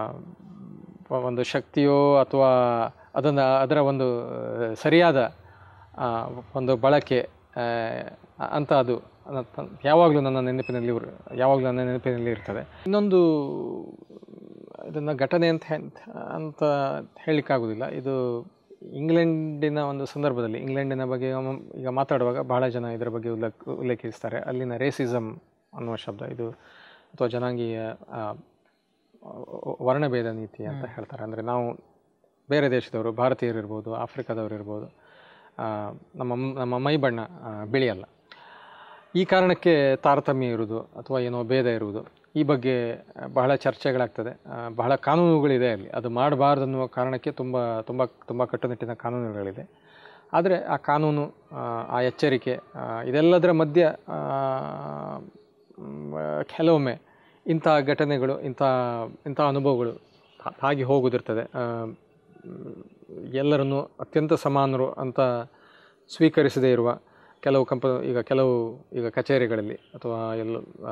ಒಂದು ಶಕ್ತಿಯೋ ಅಥವಾ ಅದನ್ನು ಅದರ ಒಂದು ಆ, ಸರಿಯಾದ ಆ, ಒಂದು ಬಳಕೆ ಆ, ಅಂತ ಅದು ಯಾವಾಗಲೂ ನನ್ನ ನೆನಪಿನಲ್ಲಿ ಇರ್- ಯಾವಾಗಲೂ ನನ್ನ ನೆನಪಿನಲ್ಲಿ ಇರ್ತದೆ ಇನ್ನೊಂದು ಇದನ್ನು ಘಟನೆ ಅಂತ ಹೆ- ಅಂತ ಹೇಳಲಿಕ್ಕಾಗೋದಿಲ್ಲ ಇದು ಇಂಗ್ಲೆಂಡಿನ ಒಂದು ಸಂದರ್ಭದಲ್ಲಿ ಇಂಗ್ಲೆಂಡಿನ ಬಗ್ಗೆ ಒಮ್ಮೊಮ್ಮೆ ಈಗ ಮಾತಾಡುವಾಗ ಬಹಳ ಜನ ಇದರ ಬಗ್ಗೆ ಉಲ್ಲೇಖ ಉಲ್ಲೇಖಿಸ್ತಾರೆ ಅಲ್ಲಿನ ರೇಸಿಸಮ್ ಅನ್ನುವ ಶಬ್ದ ಇದು ಅಥವಾ ಜನಾಂಗೀಯ ಆ, ವರ್ಣಭೇದ ನೀತಿ ಅಂತ ಹೇಳ್ತಾರೆ ಅಂದರೆ ನಾವು ಬೇರೆ ದೇಶದವರು ಭಾರತೀಯರು ಇರ್ಬೋದು ಆಫ್ರಿಕಾದವರು ಇರ್ಬೋದು ಆ, ನಮ್ಮ ನಮ್ಮ ಮೈ ಬಣ್ಣ ಆ, ಬಿಳಿಯಲ್ಲ ಈ ಕಾರಣಕ್ಕೆ ತಾರತಮ್ಯ ಇರುವುದು ಅಥವಾ ಏನೋ ಭೇದ ಇರುವುದು ಈ ಬಗ್ಗೆ ಬಹಳ ಚರ್ಚೆಗಳಾಗ್ತದೆ ಆ, ಬಹಳ ಕಾನೂನುಗಳಿದೆ ಅಲ್ಲಿ ಅದು ಮಾಡಬಾರ್ದು ಅನ್ನುವ ಕಾರಣಕ್ಕೆ ತುಂಬ ತುಂಬ ತುಂಬ ಕಟ್ಟುನಿಟ್ಟಿನ ಕಾನೂನುಗಳಿದೆ ಆದರೆ ಆ ಕಾನೂನು ಆ, ಆ ಎಚ್ಚರಿಕೆ ಆ, ಇದೆಲ್ಲದರ ಮಧ್ಯೆ ಆ, ಮ್, ಕೆಲವೊಮ್ಮೆ ಇಂಥ ಘಟನೆಗಳು ಇಂಥ ಇಂಥ ಅನುಭವಗಳು ಹಾ- ಹಾಗೆ ಹೋಗುದಿರ್ತದೆ ಆ, ಮ್, ಎಲ್ಲರನ್ನೂ ಅತ್ಯಂತ ಸಮಾನರು ಅಂತ ಸ್ವೀಕರಿಸದೇ ಇರುವ ಕೆಲವು ಕಂಪ ಈಗ ಕೆಲವು ಈಗ ಕಚೇರಿಗಳಲ್ಲಿ ಅಥವಾ ಎಲ್ಲ ಆ,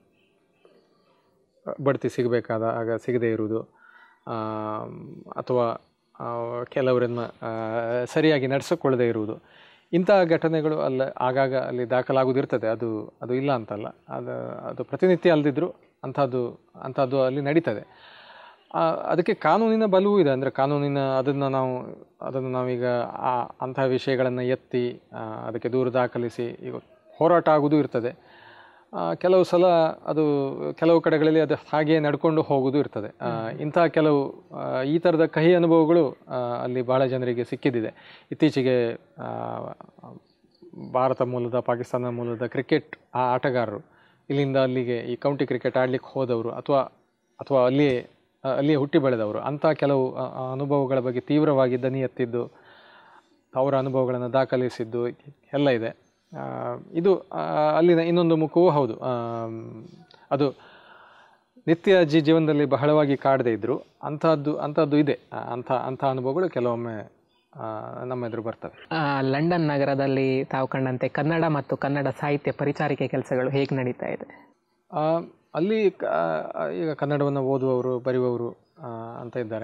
ಬಡ್ತಿ ಸಿಗಬೇಕಾದ ಆಗ ಸಿಗದೇ ಇರುವುದು ಆ, ಅಥವಾ ಆ, ಕೆಲವರನ್ನು ಆ, ಸರಿಯಾಗಿ ನಡೆಸಿಕೊಳ್ಳದೇ ಇರುವುದು ಇಂಥ ಘಟನೆಗಳು ಅಲ್ಲ ಆಗಾಗ ಅಲ್ಲಿ ದಾಖಲಾಗುವುದಿರ್ತದೆ ಅದು ಅದು ಇಲ್ಲ ಅಂತಲ್ಲ ಅದು ಅದು ಪ್ರತಿನಿತ್ಯ ಅಲ್ಲದಿದ್ದರೂ ಅಂಥದ್ದು ಅಂಥದ್ದು ಅಲ್ಲಿ ನಡೀತದೆ ಆ, ಅದಕ್ಕೆ ಕಾನೂನಿನ ಬಲವೂ ಇದೆ ಅಂದರೆ ಕಾನೂನಿನ ಅದನ್ನು ನಾವು ಅದನ್ನು ನಾವೀಗ ಆ ಅಂತಹ ವಿಷಯಗಳನ್ನು ಎತ್ತಿ ಆ, ಅದಕ್ಕೆ ದೂರು ದಾಖಲಿಸಿ ಈಗ ಹೋರಾಟ ಆಗುವುದೂ ಇರ್ತದೆ ಆ, ಕೆಲವು ಸಲ ಅದು ಕೆಲವು ಕಡೆಗಳಲ್ಲಿ ಅದು ಹಾಗೆಯೇ ನಡ್ಕೊಂಡು ಹೋಗುವುದು ಇರ್ತದೆ ಆ, ಇಂತಹ ಕೆಲವು ಆ, ಈ ಥರದ ಕಹಿ ಅನುಭವಗಳು ಆ, ಅಲ್ಲಿ ಬಹಳ ಜನರಿಗೆ ಸಿಕ್ಕಿದ್ದಿದೆ ಇತ್ತೀಚೆಗೆ ಆ, ಭಾರತ ಮೂಲದ ಪಾಕಿಸ್ತಾನ ಮೂಲದ ಕ್ರಿಕೆಟ್ ಆ ಆಟಗಾರರು ಇಲ್ಲಿಂದ ಅಲ್ಲಿಗೆ ಈ ಕೌಂಟಿ ಕ್ರಿಕೆಟ್ ಆಡ್ಲಿಕ್ಕೆ ಹೋದವರು ಅಥವಾ ಅಥವಾ ಅಲ್ಲಿಯೇ ಆ, ಅಲ್ಲಿಯೇ ಹುಟ್ಟಿ ಬೆಳೆದವರು ಅಂಥ ಕೆಲವು ಆ, ಆ ಅನುಭವಗಳ ಬಗ್ಗೆ ತೀವ್ರವಾಗಿ ದನಿ ಎತ್ತಿದ್ದು ಅವರ ಅನುಭವಗಳನ್ನು ದಾಖಲಿಸಿದ್ದು ಎಲ್ಲ ಇದೆ ಆ, ಇದು ಆ, ಅಲ್ಲಿನ ಇನ್ನೊಂದು ಮುಖವೂ ಹೌದು ಆಮ್, ಅದು ನಿತ್ಯ ಜಿ ಜೀವನದಲ್ಲಿ ಬಹಳವಾಗಿ ಕಾಡದೇ ಇದ್ದರು ಅಂಥದ್ದು ಅಂಥದ್ದು ಇದೆ ಆ, ಅಂಥ ಅಂಥ ಅನುಭವಗಳು ಕೆಲವೊಮ್ಮೆ ಆ, ನಮ್ಮ ಎದುರು ಬರ್ತವೆ ಆ, ಲಂಡನ್ ನಗರದಲ್ಲಿ ತಾವು ಕಂಡಂತೆ ಕನ್ನಡ ಮತ್ತು ಕನ್ನಡ ಸಾಹಿತ್ಯ ಪರಿಚಾರಿಕೆ ಕೆಲಸಗಳು ಹೇಗೆ ನಡೀತಾ ಇದೆ ಆ, ಅಲ್ಲಿ ಕ- ಆ, ಈಗ ಕನ್ನಡವನ್ನು ಓದುವವರು ಬರೆಯುವವರು ಆ, ಅಂತ ಇದ್ದಾರೆ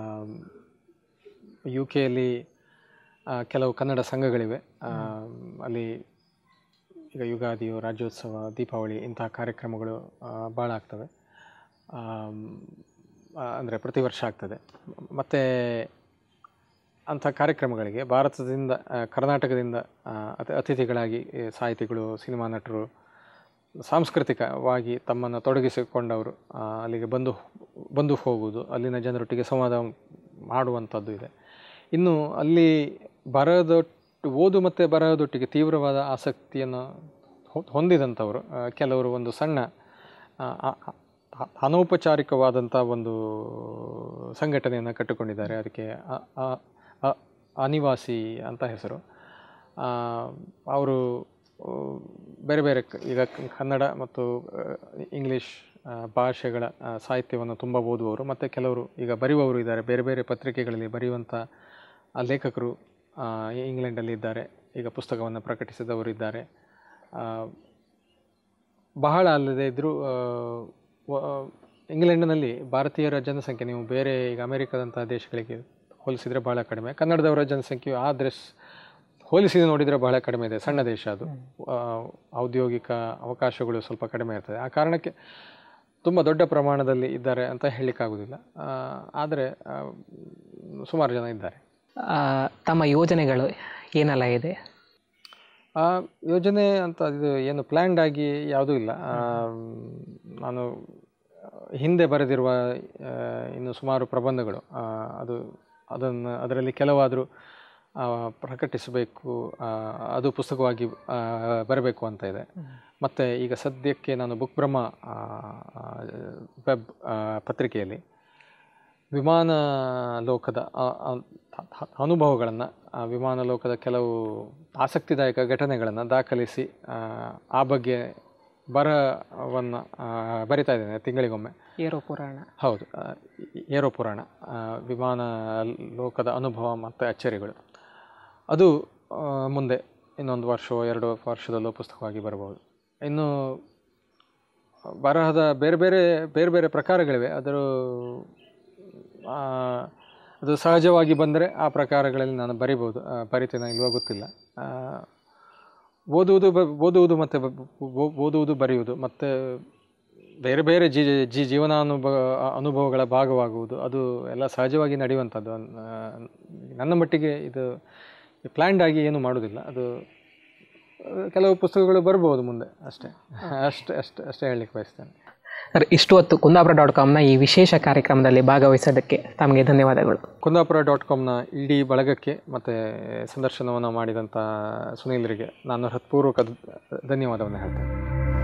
ಯು ಕೆಯಲ್ಲಿ ಕೆಲವು ಕನ್ನಡ ಸಂಘಗಳಿವೆ ಆ, ಅಲ್ಲಿ ಈಗ ಯುಗಾದಿಯು ರಾಜ್ಯೋತ್ಸವ ದೀಪಾವಳಿ ಇಂತಹ ಕಾರ್ಯಕ್ರಮಗಳು ಭಾಳ ಆಗ್ತವೆ ಅಂದರೆ ಪ್ರತಿ ವರ್ಷ ಆಗ್ತದೆ ಮತ್ತು ಅಂಥ ಕಾರ್ಯಕ್ರಮಗಳಿಗೆ ಭಾರತದಿಂದ ಆ, ಕರ್ನಾಟಕದಿಂದ ಆ, ಅತಿ ಅತಿಥಿಗಳಾಗಿ ಈ ಸಾಹಿತಿಗಳು ಸಿನಿಮಾ ನಟರು ಸಾಂಸ್ಕೃತಿಕವಾಗಿ ತಮ್ಮನ್ನು ತೊಡಗಿಸಿಕೊಂಡವರು ಆ, ಅಲ್ಲಿಗೆ ಬಂದು ಬಂದು ಹೋಗುವುದು ಅಲ್ಲಿನ ಜನರೊಟ್ಟಿಗೆ ಸಂವಾದ ಮಾಡುವಂಥದ್ದು ಇದೆ ಇನ್ನು ಅಲ್ಲಿ ಬರಹದೊಟ್ಟು ಓದು ಮತ್ತು ಬರಹದೊಟ್ಟಿಗೆ ತೀವ್ರವಾದ ಆಸಕ್ತಿಯನ್ನು ಹೊ- ಹೊಂದಿದಂಥವರು ಆ, ಕೆಲವರು ಒಂದು ಸಣ್ಣ ಆ, ಆ, ಆ- ಅನೌಪಚಾರಿಕವಾದಂಥ ಒಂದು ಸಂಘಟನೆಯನ್ನು ಕಟ್ಟಿಕೊಂಡಿದ್ದಾರೆ ಅದಕ್ಕೆ ಅ- ಅ- ಅ- ಅನಿವಾಸಿ ಅಂತ ಹೆಸರು ಆ, ಅವರು ಆ, ಬೇರೆ ಬೇರೆ ಕ- ಈಗ ಕ- ಕನ್ನಡ ಮತ್ತು ಆ, ಇಂಗ್ಲೀಷ್ ಆ, ಭಾಷೆಗಳ ಆ, ಸಾಹಿತ್ಯವನ್ನು ತುಂಬ ಓದುವವರು ಮತ್ತು ಕೆಲವರು ಈಗ ಬರೆಯುವವರು ಇದ್ದಾರೆ ಬೇರೆ ಬೇರೆ ಪತ್ರಿಕೆಗಳಲ್ಲಿ ಬರೆಯುವಂಥ ಆ ಲೇಖಕರು ಆ, ಇಂಗ್ಲೆಂಡಲ್ಲಿ ಇದ್ದಾರೆ ಈಗ ಪುಸ್ತಕವನ್ನು ಪ್ರಕಟಿಸಿದವರು ಇದ್ದಾರೆ ಆ, ಬಹಳ ಅಲ್ಲದೆ ಇದ್ದರೂ ಇಂಗ್ಲೆಂಡ್ನಲ್ಲಿ ಭಾರತೀಯರ ಜನಸಂಖ್ಯೆ ನೀವು ಬೇರೆ ಈಗ ಅಮೆರಿಕದಂತಹ ದೇಶಗಳಿಗೆ ಹೋಲಿಸಿದರೆ ಬಹಳ ಕಡಿಮೆ ಕನ್ನಡದವರ ಜನಸಂಖ್ಯೆಯು ಆ ದೃಶ್ ಹೋಲಿಸಿ ನೋಡಿದರೆ ಬಹಳ ಕಡಿಮೆ ಇದೆ ಸಣ್ಣ ದೇಶ ಅದು ಆ, ಔದ್ಯೋಗಿಕ ಅವಕಾಶಗಳು ಸ್ವಲ್ಪ ಕಡಿಮೆ ಇರ್ತದೆ ಆ ಕಾರಣಕ್ಕೆ ತುಂಬ ದೊಡ್ಡ ಪ್ರಮಾಣದಲ್ಲಿ ಇದ್ದಾರೆ ಅಂತ ಹೇಳಲಿಕ್ಕಾಗೋದಿಲ್ಲ ಆದರೆ ಸುಮಾರು ಜನ ಇದ್ದಾರೆ ಆ, ತಮ್ಮ ಯೋಜನೆಗಳು ಏನೆಲ್ಲ ಇದೆ ಆ ಯೋಜನೆ ಅಂತ ಇದು ಏನು ಪ್ಲ್ಯಾಂಡ್ ಆಗಿ ಯಾವುದೂ ಇಲ್ಲ ಆ, ನಾನು ಹಿಂದೆ ಬರೆದಿರುವ ಆ, ಇನ್ನು ಸುಮಾರು ಪ್ರಬಂಧಗಳು ಆ, ಅದು ಅದನ್ನು ಅದರಲ್ಲಿ ಕೆಲವಾದರೂ ಆ, ಪ್ರಕಟಿಸಬೇಕು ಆ, ಅದು ಪುಸ್ತಕವಾಗಿ ಆ, ಬರಬೇಕು ಅಂತ ಇದೆ ಮತ್ತು ಈಗ ಸದ್ಯಕ್ಕೆ ನಾನು ಬುಕ್ ಬ್ರಹ್ಮ ಆ, ಆ, ವೆಬ್ ಆ, ಪತ್ರಿಕೆಯಲ್ಲಿ ವಿಮಾನ ಲೋಕದ ಆ- ಆ- ಹ- ಅನುಭವಗಳನ್ನು ವಿಮಾನ ಲೋಕದ ಕೆಲವು ಆಸಕ್ತಿದಾಯಕ ಘಟನೆಗಳನ್ನು ದಾಖಲಿಸಿ ಆ, ಆ ಬಗ್ಗೆ ಬರಹವನ್ನು ಬರಿತಾ ಇದ್ದೇನೆ ತಿಂಗಳಿಗೊಮ್ಮೆ ಏರೋ ಪುರಾಣ ಹೌದು ಆ, ಈ- ಏರೋ ಪುರಾಣ ಆ, ವಿಮಾನ ಲೋಕದ ಅನುಭವ ಮತ್ತು ಅಚ್ಚರಿಗಳು ಅದು ಆ, ಮುಂದೆ ಇನ್ನೊಂದು ವರ್ಷವೋ ಎರಡು ವರ್ಷದಲ್ಲೋ ಪುಸ್ತಕವಾಗಿ ಬರಬಹುದು ಇನ್ನು ಬರಹದ ಬೇರೆ ಬೇರೆ ಬೇರೆ ಬೇರೆ ಪ್ರಕಾರಗಳಿವೆ ಅದರ ಆ, ಅದು ಸಹಜವಾಗಿ ಬಂದರೆ ಆ ಪ್ರಕಾರಗಳಲ್ಲಿ ನಾನು ಬರಿಬೋದು ಆ, ಬರಿತೇನೋ ಇಲ್ವೋ ಗೊತ್ತಿಲ್ಲ ಆ, ಓದುವುದು ಬ- ಓದುವುದು ಮತ್ತು ಬ- ಓ- ಓದುವುದು ಬರೆಯುವುದು ಮತ್ತು ಬೇರೆ ಬೇರೆ ಜಿ ಜಿ ಜೀವನಾನುಭವ ಅನುಭವಗಳ ಭಾಗವಾಗುವುದು ಅದು ಎಲ್ಲ ಸಹಜವಾಗಿ ನಡೆಯುವಂಥದ್ದು ಅನ್- ಆ, ನನ್ನ ಮಟ್ಟಿಗೆ ಇದು ಪ್ಲ್ಯಾಂಡ್ ಆಗಿ ಏನು ಮಾಡೋದಿಲ್ಲ ಅದು ಆ, ಕೆಲವು ಪುಸ್ತಕಗಳು ಬರ್ಬೋದು ಮುಂದೆ ಅಷ್ಟೇ ಅಷ್ಟೇ ಅಷ್ಟೇ ಅಷ್ಟೇ ಹೇಳಲಿಕ್ಕೆ ಬಯಸ್ತೇನೆ ಸರ್ ಇಷ್ಟು ಹೊತ್ತು ಕುಂದಾಪುರ ಡಾಟ್ ಕಾಮ್ನ ಈ ವಿಶೇಷ ಕಾರ್ಯಕ್ರಮದಲ್ಲಿ ಭಾಗವಹಿಸೋದಕ್ಕೆ ತಮಗೆ ಧನ್ಯವಾದಗಳು ಕುಂದಾಪುರ ಡಾಟ್ ಕಾಮ್ನ ಇಡೀ ಬಳಗಕ್ಕೆ ಮತ್ತು ಸಂದರ್ಶನವನ್ನು ಮಾಡಿದಂಥ ಸುನೀಲರಿಗೆ ನಾನು ಹೃತ್ಪೂರ್ವಕ ಧನ್ಯವಾದವನ್ನು ಹೇಳ್ತೇನೆ